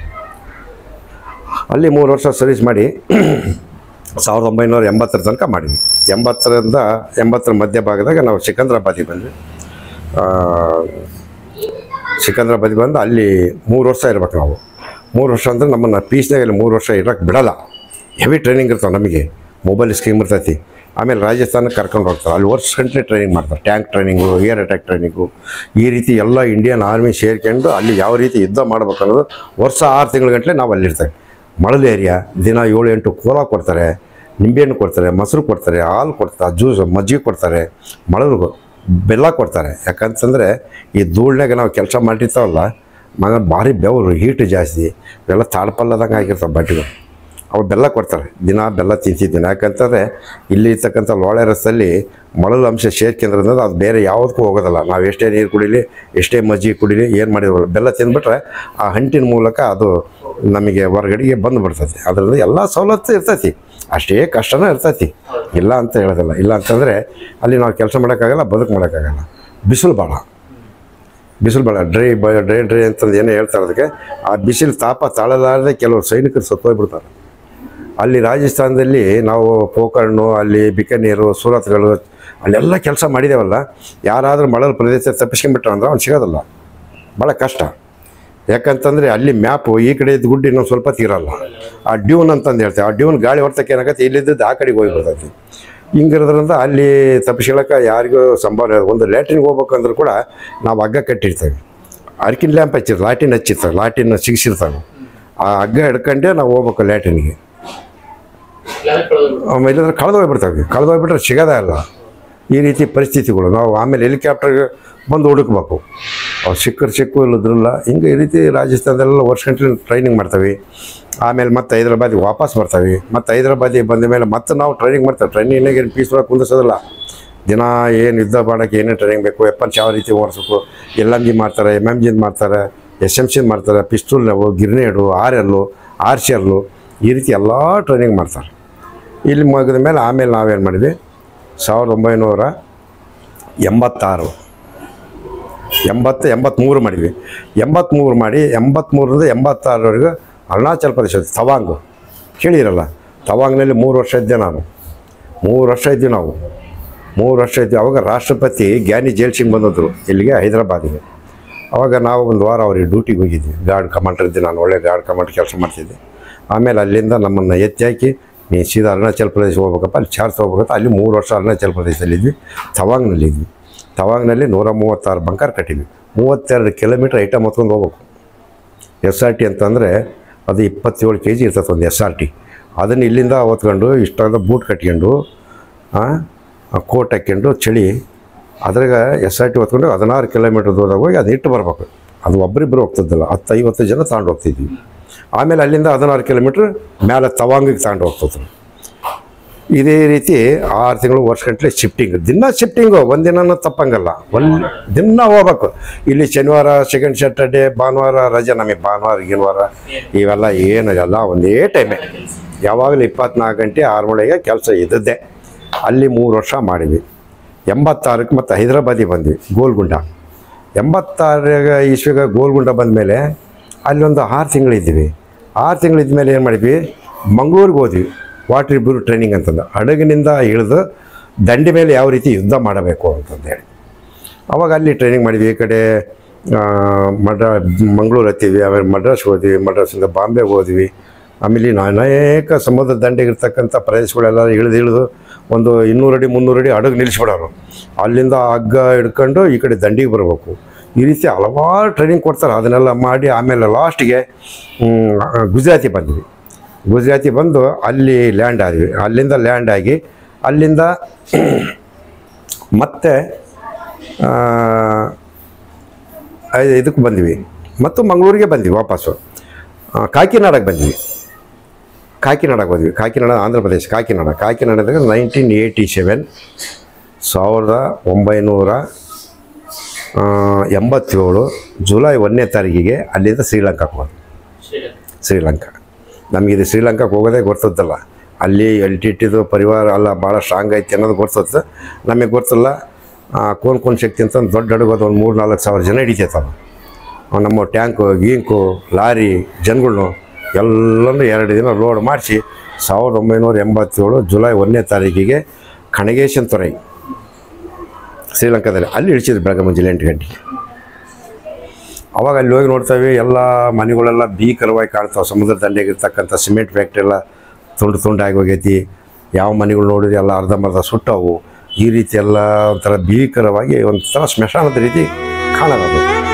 ಅಲ್ಲಿ ಮೂರು ವರ್ಷ ಸರ್ವಿಸ್ ಮಾಡಿ ಸಾವಿರದ ಒಂಬೈನೂರ ಎಂಬತ್ತರ ತನಕ ಮಾಡಿದ್ವಿ ಎಂಬತ್ತರಿಂದ ಎಂಬತ್ತರ ಮಧ್ಯಭಾಗದಾಗ ನಾವು ಸಿಕಂದ್ರಾಬಾದಿಗೆ ಬಂದ್ವಿ ಆ, ಸಿಕಂದ್ರಾಬಾದಿಗೆ ಬಂದು ಅಲ್ಲಿ ಮೂರು ವರ್ಷ ಇರ್ಬೇಕು ನಾವು ಮೂರು ವರ್ಷ ಅಂದರೆ ನಮ್ಮನ್ನು ಪೀಸ್ನಾಗ ಅಲ್ಲಿ ಮೂರು ವರ್ಷ ಇರೋಕ್ಕೆ ಬಿಡಲ್ಲ ಹೆವಿ ಟ್ರೈನಿಂಗ್ ಇರ್ತಾವೆ ನಮಗೆ ಮೊಬೈಲ್ ಸ್ಕೀಮ್ ಇರ್ತೈತಿ ಆಮೇಲೆ ರಾಜಸ್ಥಾನಕ್ಕೆ ಕರ್ಕೊಂಡು ಹೋಗ್ತಾರೆ ಅಲ್ಲಿ ವರ್ಷ ಗಂಟೆ ಟ್ರೈನಿಂಗ್ ಮಾಡ್ತಾರೆ tank training air attack training ಈ ರೀತಿ ಎಲ್ಲ ಇಂಡಿಯನ್ ಆರ್ಮಿ ಸೇರ್ಕೊಂಡು ಅಲ್ಲಿ ಯಾವ ರೀತಿ ಯುದ್ಧ ಮಾಡ್ಬೇಕು ಅನ್ನೋದು ವರ್ಷ ಆರು ತಿಂಗಳ ಗಂಟಲೆ ನಾವು ಅಲ್ಲಿರ್ತೇವೆ ಮಳಲು ಏರಿಯಾ ದಿನ ಏಳು ಎಂಟು ಕೋಲ ಕೊಡ್ತಾರೆ ನಿಂಬೆಹಣ್ಣು ಕೊಡ್ತಾರೆ ಮೊಸರು ಕೊಡ್ತಾರೆ ಹಾಲು ಕೊಡ್ತಾರೆ ಜ್ಯೂಸ್ ಮಜ್ಜಿಗೆ ಕೊಡ್ತಾರೆ ಮಳಲು ಬೆಲ್ಲ ಕೊಡ್ತಾರೆ ಯಾಕಂತಂದರೆ ಈ ಧೂಳ್ನಾಗ ನಾವು ಕೆಲಸ ಮಾಡಿರ್ತಾವಲ್ಲ ಮಗ ಭಾರಿ ಬೆವರು ಹೀಟ್ ಜಾಸ್ತಿ ಇವೆಲ್ಲ ತಾಡ್ಪಲ್ಲದಂಗೆ ಆಗಿರ್ತಾವೆ ಬಟ್ಟೆಗಳು ಅವ್ರು ಬೆಲ್ಲ ಕೊಡ್ತಾರೆ ದಿನ ಬೆಲ್ಲ ತಿಂತಿದ್ದೀನಿ ಯಾಕಂತಂದರೆ ಇಲ್ಲಿ ಇರ್ತಕ್ಕಂಥ ಲೋಳೆ ರಸದಲ್ಲಿ ಮಳಲು ಅಂಶ ಸೇರ್ಕೆಂದ್ರಿಂದ ಅದು ಬೇರೆ ಯಾವುದಕ್ಕೂ ಹೋಗೋದಲ್ಲ ನಾವು ಎಷ್ಟೇ ನೀರು ಕುಡೀಲಿ ಎಷ್ಟೇ ಮಜ್ಜಿಗೆ ಕುಡೀಲಿ ಏನು ಮಾಡಿದ್ರು ಬೆಲ್ಲ ತಿಂದ್ಬಿಟ್ರೆ ಆ ಹಂಟಿನ ಮೂಲಕ ಅದು ನಮಗೆ ಹೊರಗಡೆಗೆ ಬಂದು ಬಿಡ್ತೈತಿ ಅದರಿಂದ ಎಲ್ಲ ಸವಲತ್ತು ಇರ್ತೈತಿ ಅಷ್ಟೇ ಕಷ್ಟನೂ ಇರ್ತೈತಿ ಇಲ್ಲ ಅಂತ ಹೇಳೋದಿಲ್ಲ ಇಲ್ಲ ಅಂತಂದರೆ ಅಲ್ಲಿ ನಾವು ಕೆಲಸ ಮಾಡೋಕ್ಕಾಗಲ್ಲ ಬದುಕು ಮಾಡೋಕ್ಕಾಗಲ್ಲ ಬಿಸಿಲು ಭಾಳ ಬಿಸಿಲು ಭಾಳ ಡ್ರೈ ಬ ಡ್ರೈ ಡ್ರೈ ಅಂತಂದು ಏನೋ ಹೇಳ್ತಾರೆ ಅದಕ್ಕೆ ಆ ಬಿಸಿಲು ತಾಪ ತಾಳಲಾರದೆ ಕೆಲವು ಸೈನಿಕರು ಸತ್ತೋಗ್ಬಿಡ್ತಾರೆ ಅಲ್ಲಿ ರಾಜಸ್ಥಾನದಲ್ಲಿ ನಾವು ಗೋಕರ್ಣು ಅಲ್ಲಿ ಬಿಕನೀರು ಸೂರತ್ಗಳು ಅಲ್ಲೆಲ್ಲ ಕೆಲಸ ಮಾಡಿದೇವಲ್ಲ ಯಾರಾದರೂ ಮಳಲು ಪ್ರದೇಶ ತಪ್ಪಿಸ್ಕೊಂಡ್ಬಿಟ್ರೆ ಅಂದ್ರೆ ಅವ್ನು ಸಿಗೋದಿಲ್ಲ ಭಾಳ ಕಷ್ಟ ಯಾಕಂತಂದರೆ ಅಲ್ಲಿ ಮ್ಯಾಪು ಈ ಕಡೆ ಇದ್ದ ಗುಡ್ಡ ಇನ್ನೊಂದು ಸ್ವಲ್ಪ ತೀರಲ್ಲ ಆ ಡ್ಯೂನ್ ಅಂತಂದು ಹೇಳ್ತೇವೆ ಆ ಡ್ಯೂನ್ ಗಾಳಿ ಹೊರ್ತಕ್ಕೆ ಏನಾಗತ್ತೆ ಇಲ್ಲಿದ್ದದ್ದು ಆ ಕಡೆಗೆ ಹೋಗಿಬಿಡ್ತೈತಿ ಹಿಂಗಿರೋದ್ರಿಂದ ಅಲ್ಲಿ ತಪ್ಪಿಸ್ಕೊಳಕ್ಕೆ ಯಾರಿಗೂ ಸಂಭಾವನೆ ಇಲ್ಲ. ಒಂದು ಲ್ಯಾಟ್ರಿನ್ಗೆ ಹೋಗ್ಬೇಕಂದ್ರೂ ಕೂಡ ನಾವು ಹಗ್ಗ ಕಟ್ಟಿರ್ತೇವೆ ಅರ್ಕಿನ ಲ್ಯಾಂಪ್ ಹಚ್ಚಿರ್ತಾರೆ ಲಾಟಿನ್ ಹಚ್ಚಿರ್ತಾರೆ ಲಾಟಿನ್ ಸಿಗಿಸಿರ್ತಾವೆ ಆ ಹಗ್ಗ ಹಿಡ್ಕೊಂಡೇ ನಾವು ಹೋಗ್ಬೇಕು ಲ್ಯಾಟ್ರಿನ್ಗೆ ಆಮೇಲೆ ಇಲ್ಲಾಂದ್ರೆ ಕಳೆದು ಹೋಗ್ಬಿಡ್ತಾವೆ ಕಳೆದು ಹೋಗ್ಬಿಟ್ರೆ ಸಿಗೋದೇ ಇಲ್ಲ ಈ ರೀತಿ ಪರಿಸ್ಥಿತಿಗಳು ನಾವು ಆಮೇಲೆ ಹೆಲಿಕಾಪ್ಟರ್ಗೆ ಬಂದು ಹುಡುಕ್ಬೇಕು ಅವ್ರು ಸಿಕ್ಕರು ಸಿಕ್ಕು ಇಲ್ಲದ್ರಲ್ಲ ಹಿಂಗೆ ಈ ರೀತಿ ರಾಜಸ್ಥಾನದಲ್ಲೆಲ್ಲ ವರ್ಷ ಗಂಟೆ ಟ್ರೈನಿಂಗ್ ಮಾಡ್ತೀವಿ ಆಮೇಲೆ ಮತ್ತೆ ಹೈದ್ರಾಬಾದಿಗೆ ವಾಪಸ್ ಬರ್ತೀವಿ ಮತ್ತು ಹೈದ್ರಾಬಾದಿಗೆ ಬಂದ ಮೇಲೆ ಮತ್ತೆ ನಾವು ಟ್ರೈನಿಂಗ್ ಮಾಡ್ತೇವೆ ಟ್ರೈನಿಂಗ್ನಾಗ ಏನು ಪೀಸ್ ಒಳಗೆ ಕುಂದಿಸೋದಿಲ್ಲ ದಿನ ಏನು ಯುದ್ಧ ಮಾಡೋಕ್ಕೆ ಏನೇನು ಟ್ರೈನಿಂಗ್ ಬೇಕು ವೆಪನ್ಸ್ ಯಾವ ರೀತಿ ಓಡಿಸ್ಬೇಕು ಎಲ್ ಎಮ್ ಜಿ ಮಾಡ್ತಾರೆ ಎಮ್ ಎಮ್ ಜಿದ್ ಮಾಡ್ತಾರೆ ಎಸ್ ಎಮ್ ಸಿದ್ ಮಾಡ್ತಾರೆ ಪಿಸ್ತೂಲ್ ನಾವು grenade R L R C L ಈ ರೀತಿ ಎಲ್ಲ ಟ್ರೈನಿಂಗ್ ಮಾಡ್ತಾರೆ ಇಲ್ಲಿ ಮುಗಿದ ಮೇಲೆ ಆಮೇಲೆ ನಾವೇನು ಮಾಡಿದ್ವಿ ಸಾವಿರದ ಒಂಬೈನೂರ ಎಂಬತ್ತಾರು ಎಂಬತ್ತು ಎಂಬತ್ತ್ಮೂರು ಮಾಡಿದ್ವಿ ಎಂಬತ್ತ್ಮೂರು ಮಾಡಿ ಎಂಬತ್ತ್ಮೂರರಿಂದ ಎಂಬತ್ತಾರವರೆಗೂ ಅರುಣಾಚಲ ಪ್ರದೇಶ ತವಾಂಗ್ ಕೇಳಿರಲ್ಲ ತವಾಂಗ್ನಲ್ಲಿ ಮೂರು ವರ್ಷ ಇದ್ದೆ ನಾನು ಮೂರು ವರ್ಷ ಇದ್ವಿ ನಾವು ಮೂರು ವರ್ಷ ಇದ್ವಿ ಅವಾಗ ರಾಷ್ಟ್ರಪತಿ ಗ್ಯಾನಿ ಜೈಲ್ ಸಿಂಗ್ ಬಂದಿದ್ರು ಇಲ್ಲಿಗೆ ಹೈದರಾಬಾದಿಗೆ ಅವಾಗ ನಾವು ಒಂದು ವಾರ ಅವ್ರಿಗೆ ಡ್ಯೂಟಿಗೆ ಹೋಗಿದ್ವಿ ಗಾರ್ಡ್ ಕಮಾಂಡರ್ ಇದ್ದೆ ನಾನು ಒಳ್ಳೆ ಗಾರ್ಡ್ ಕಮಾಂಡರ್ ಕೆಲಸ ಮಾಡ್ತಿದ್ದೆ ಆಮೇಲೆ ಅಲ್ಲಿಂದ ನಮ್ಮನ್ನು ಎತ್ತಿ ಹಾಕಿ ನೀನು ಸೀದಾ ಅರುಣಾಚಲ ಪ್ರದೇಶ ಹೋಗ್ಬೇಕಪ್ಪ ಅಲ್ಲಿ ಚಾರ್ಜ್ ಹೋಗ್ಬೇಕಂತ ಅಲ್ಲಿ ಮೂರು ವರ್ಷ ಅರುಣಾಚಲ ಪ್ರದೇಶದಲ್ಲಿದ್ವಿ ತವಾಂಗ್ನಲ್ಲಿದ್ವಿ ತವಾಂಗ್ನಲ್ಲಿ ನೂರ ಮೂವತ್ತಾರು ಬಂಕರ್ ಕಟ್ಟಿದ್ವಿ ಮೂವತ್ತೆರಡು ಕಿಲೋಮೀಟ್ರ್ ಐಟಮ್ ಹೊತ್ಕೊಂಡು ಹೋಗ್ಬೇಕು ಎಸ್ ಆರ್ ಟಿ ಅಂತಂದರೆ ಅದು ಇಪ್ಪತ್ತೇಳು ಕೆ ಜಿ ಇರ್ತದೆ ಒಂದು ಎಸ್ ಆರ್ ಟಿ ಅದನ್ನು ಇಲ್ಲಿಂದ ಹೊತ್ಕೊಂಡು ಇಷ್ಟಾದ ಬೂಟ್ ಕಟ್ಕೊಂಡು ಕೋಟ್ ಹಾಕ್ಕೊಂಡು ಚಳಿ ಅದ್ರಾಗ ಎಸ್ ಆರ್ ಟಿ ಹೊತ್ಕೊಂಡು ಹದಿನಾರು ಕಿಲೋಮೀಟ್ರ್ ದೂರದಾಗ ಹೋಗಿ ಅದು ಇಟ್ಟು ಬರ್ಬೇಕು ಅದು ಒಬ್ಬರಿಬ್ಬರು ಹೋಗ್ತಿದ್ದಿಲ್ಲ ಹತ್ತು ಐವತ್ತು ಜನ ತಗೊಂಡು ಹೋಗ್ತಿದ್ವಿ ಆಮೇಲೆ ಅಲ್ಲಿಂದ ಹದಿನಾರು ಕಿಲೋಮೀಟ್ರ್ ಮೇಲೆ ತವಾಂಗಿಗೆ ತಗೊಂಡು ಹೋಗ್ತಿದ್ರು ಇದೇ ರೀತಿ ಆರು ತಿಂಗಳು ವರ್ಷಗಟ್ಟಲೆ ಶಿಫ್ಟಿಂಗ್ ದಿನ ಶಿಫ್ಟಿಂಗು ಒಂದಿನ ತಪ್ಪಂಗಲ್ಲ ಒಂದು ದಿನ ಹೋಗ್ಬೇಕು ಇಲ್ಲಿ ಶನಿವಾರ ಸೆಕೆಂಡ್ ಸ್ಯಾಟರ್ಡೆ ಭಾನುವಾರ ರಜೆ ನಮಗೆ ಭಾನುವಾರ ಗಿನ್ವಾರ ಇವೆಲ್ಲ ಏನು ಎಲ್ಲ ಒಂದೇ ಟೈಮೇ ಯಾವಾಗಲೂ ಇಪ್ಪತ್ನಾಲ್ಕು ಗಂಟೆ ಆರು ಮಳೆಗೆ ಕೆಲಸ ಇದ್ದದ್ದೇ ಅಲ್ಲಿ ಮೂರು ವರ್ಷ ಮಾಡಿದ್ವಿ ಎಂಬತ್ತಾರಕ್ಕೆ ಮತ್ತು ಹೈದರಾಬಾದಿಗೆ ಬಂದ್ವಿ ಗೋಲ್ಗುಂಡ ಎಂಬತ್ತಾರಾಗ ಇಸ್ವಿಗ ಗೋಲ್ಗುಂಡ ಬಂದಮೇಲೆ ಅಲ್ಲೊಂದು ಆರು ತಿಂಗಳಿದ್ವಿ ಆರು ತಿಂಗಳಿದ್ಮೇಲೆ ಏನು ಮಾಡಿದ್ವಿ ಮಂಗಳೂರಿಗೆ ಹೋದ್ವಿ ವಾಟರ್ ಬ್ಯೂರ್ ಟ್ರೈನಿಂಗ್ ಅಂತಂದು ಹಡಗಿನಿಂದ ಇಳಿದು ದಂಡಿ ಮೇಲೆ ಯಾವ ರೀತಿ ಯುದ್ಧ ಮಾಡಬೇಕು ಅಂತಂದೇಳಿ ಅವಾಗ ಅಲ್ಲಿ ಟ್ರೈನಿಂಗ್ ಮಾಡಿದ್ವಿ ಈ ಕಡೆ ಆ, ಮಡ್ರಾ ಮಂಗಳೂರು ಹತ್ತೀವಿ ಆಮೇಲೆ ಮಡ್ರಾಸ್ಗೆ ಹೋದ್ವಿ ಮಡ್ರಾಸಿಂದ ಬಾಂಬೆಗೆ ಹೋದ್ವಿ ಆಮೇಲೆ ಇನ್ನು ಅನೇಕ ಸಮುದ್ರ ದಂಡೆಗಿರ್ತಕ್ಕಂಥ ಪ್ರದೇಶಗಳೆಲ್ಲ ಇಳಿದು ಇಳಿದು ಒಂದು ಇನ್ನೂರು ಅಡಿ ಮುನ್ನೂರು ಅಡಿ ಹಡಗು ನಿಲ್ಲಿಸ್ಬಿಡೋರು ಅಲ್ಲಿಂದ ಹಗ್ಗ ಹಿಡ್ಕೊಂಡು ಈ ಕಡೆ ದಂಡಿಗೆ ಬರಬೇಕು ಈ ರೀತಿ ಹಲವಾರು ಟ್ರೈನಿಂಗ್ ಕೊಡ್ತಾರೆ ಅದನ್ನೆಲ್ಲ ಮಾಡಿ ಆಮೇಲೆ ಲಾಸ್ಟಿಗೆ ಗುಜರಾತಿ ಬಂದ್ವಿ ಗುಜರಾತಿ ಬಂದು ಅಲ್ಲಿ ಲ್ಯಾಂಡ್ ಆದ್ವಿ ಅಲ್ಲಿಂದ ಲ್ಯಾಂಡ್ ಆಗಿ ಅಲ್ಲಿಂದ ಮತ್ತೆ ಆ, ಐ- ಇದಕ್ಕೆ ಬಂದ್ವಿ ಮತ್ತು ಮಂಗಳೂರಿಗೆ ಬಂದ್ವಿ ವಾಪಸ್ಸು ಆ, ಕಾಕಿನಾಡಕ್ಕೆ ಬಂದ್ವಿ ಕಾಕಿನಾಡಕ್ಕೆ ಹೋದ್ವಿ ಕಾಕಿನಾಡ ಆಂಧ್ರ ಪ್ರದೇಶ ಕಾಕಿನಾಡ ಕಾಕಿನಾಡದಾಗ ನೈನ್ಟೀನ್ ಏಯ್ಟಿ ಸೆವೆನ್ ಸಾವಿರದ ಒಂಬೈನೂರ ಆ, ಎಂಬತ್ತೇಳು ಜುಲೈ ಒಂದನೇ ತಾರೀಕಿಗೆ ಅಲ್ಲಿಂದ ಶ್ರೀಲಂಕಾಕ್ಕೆ ಹೋದ್ವಿ ಶ್ರೀಲಂಕಾ ನಮಗಿದು ಶ್ರೀಲಂಕಾಕ್ಕೆ ಹೋಗೋದೇ ಗೊತ್ತಿದ್ದಲ್ಲ ಅಲ್ಲಿ ಎಲ್ಟಿಟ್ಟಿದು ಪರಿವಾರ ಅಲ್ಲ ಭಾಳ ಸ್ಟ್ರಾಂಗ್ ಐತಿ ಅನ್ನೋದು ಗೊತ್ತಿತ್ತು ನಮಗೆ ಗೊತ್ತಿಲ್ಲ ಆ, ಕೋನ್ ಕೋನ್ ಶಕ್ತಿ ಅಂತ ಒಂದು ದೊಡ್ಡ ಹಡಗೋದು ಒಂದು ಮೂರು ನಾಲ್ಕು ಸಾವಿರ ಜನ ಹಿಡಿತೈತೆ ಅದು ಅವ್ ನಮ್ಮ ಟ್ಯಾಂಕು ಗೀಂಕು ಲಾರಿ ಜನಗಳ್ನು ಎಲ್ಲನೂ ಎರಡು ದಿನ ಲೋಡ್ ಮಾಡಿಸಿ ಸಾವಿರದ ಒಂಬೈನೂರ ಎಂಬತ್ತೇಳು ಜುಲೈ ಒಂದನೇ ತಾರೀಕಿಗೆ ಕಣಗೇಶನ್ ತೊರೈ ಶ್ರೀಲಂಕಾದಲ್ಲಿ ಅಲ್ಲಿ ಇಳಿಸಿದ್ರು ಬೆಳಗ್ಗೆ ಮುಂಜಾನೆ ಎಂಟು ಗಂಟೆಗೆ ಅವಾಗ ಅಲ್ಲಿ ಹೋಗಿ ನೋಡ್ತೇವೆ ಎಲ್ಲ ಮನೆಗಳೆಲ್ಲ ಭೀಕರವಾಗಿ ಕಾಣ್ತಾವೆ ಸಮುದ್ರ ದಂಡೆಗಿರ್ತಕ್ಕಂಥ ಸಿಮೆಂಟ್ ಫ್ಯಾಕ್ಟ್ರಿ ಎಲ್ಲ ತುಂಡು ತುಂಡಾಗಿ ಹೋಗೈತಿ ಯಾವ ಮನೆಗಳು ನೋಡಿದ್ರೆ ಎಲ್ಲ ಅರ್ಧಂಬರ್ಧ ಸುಟ್ಟವು ಈ ರೀತಿ ಎಲ್ಲ ಒಂಥರ ಭೀಕರವಾಗಿ ಒಂಥರ ಸ್ಮಶಾನದ ರೀತಿ ಕಾಣೋದು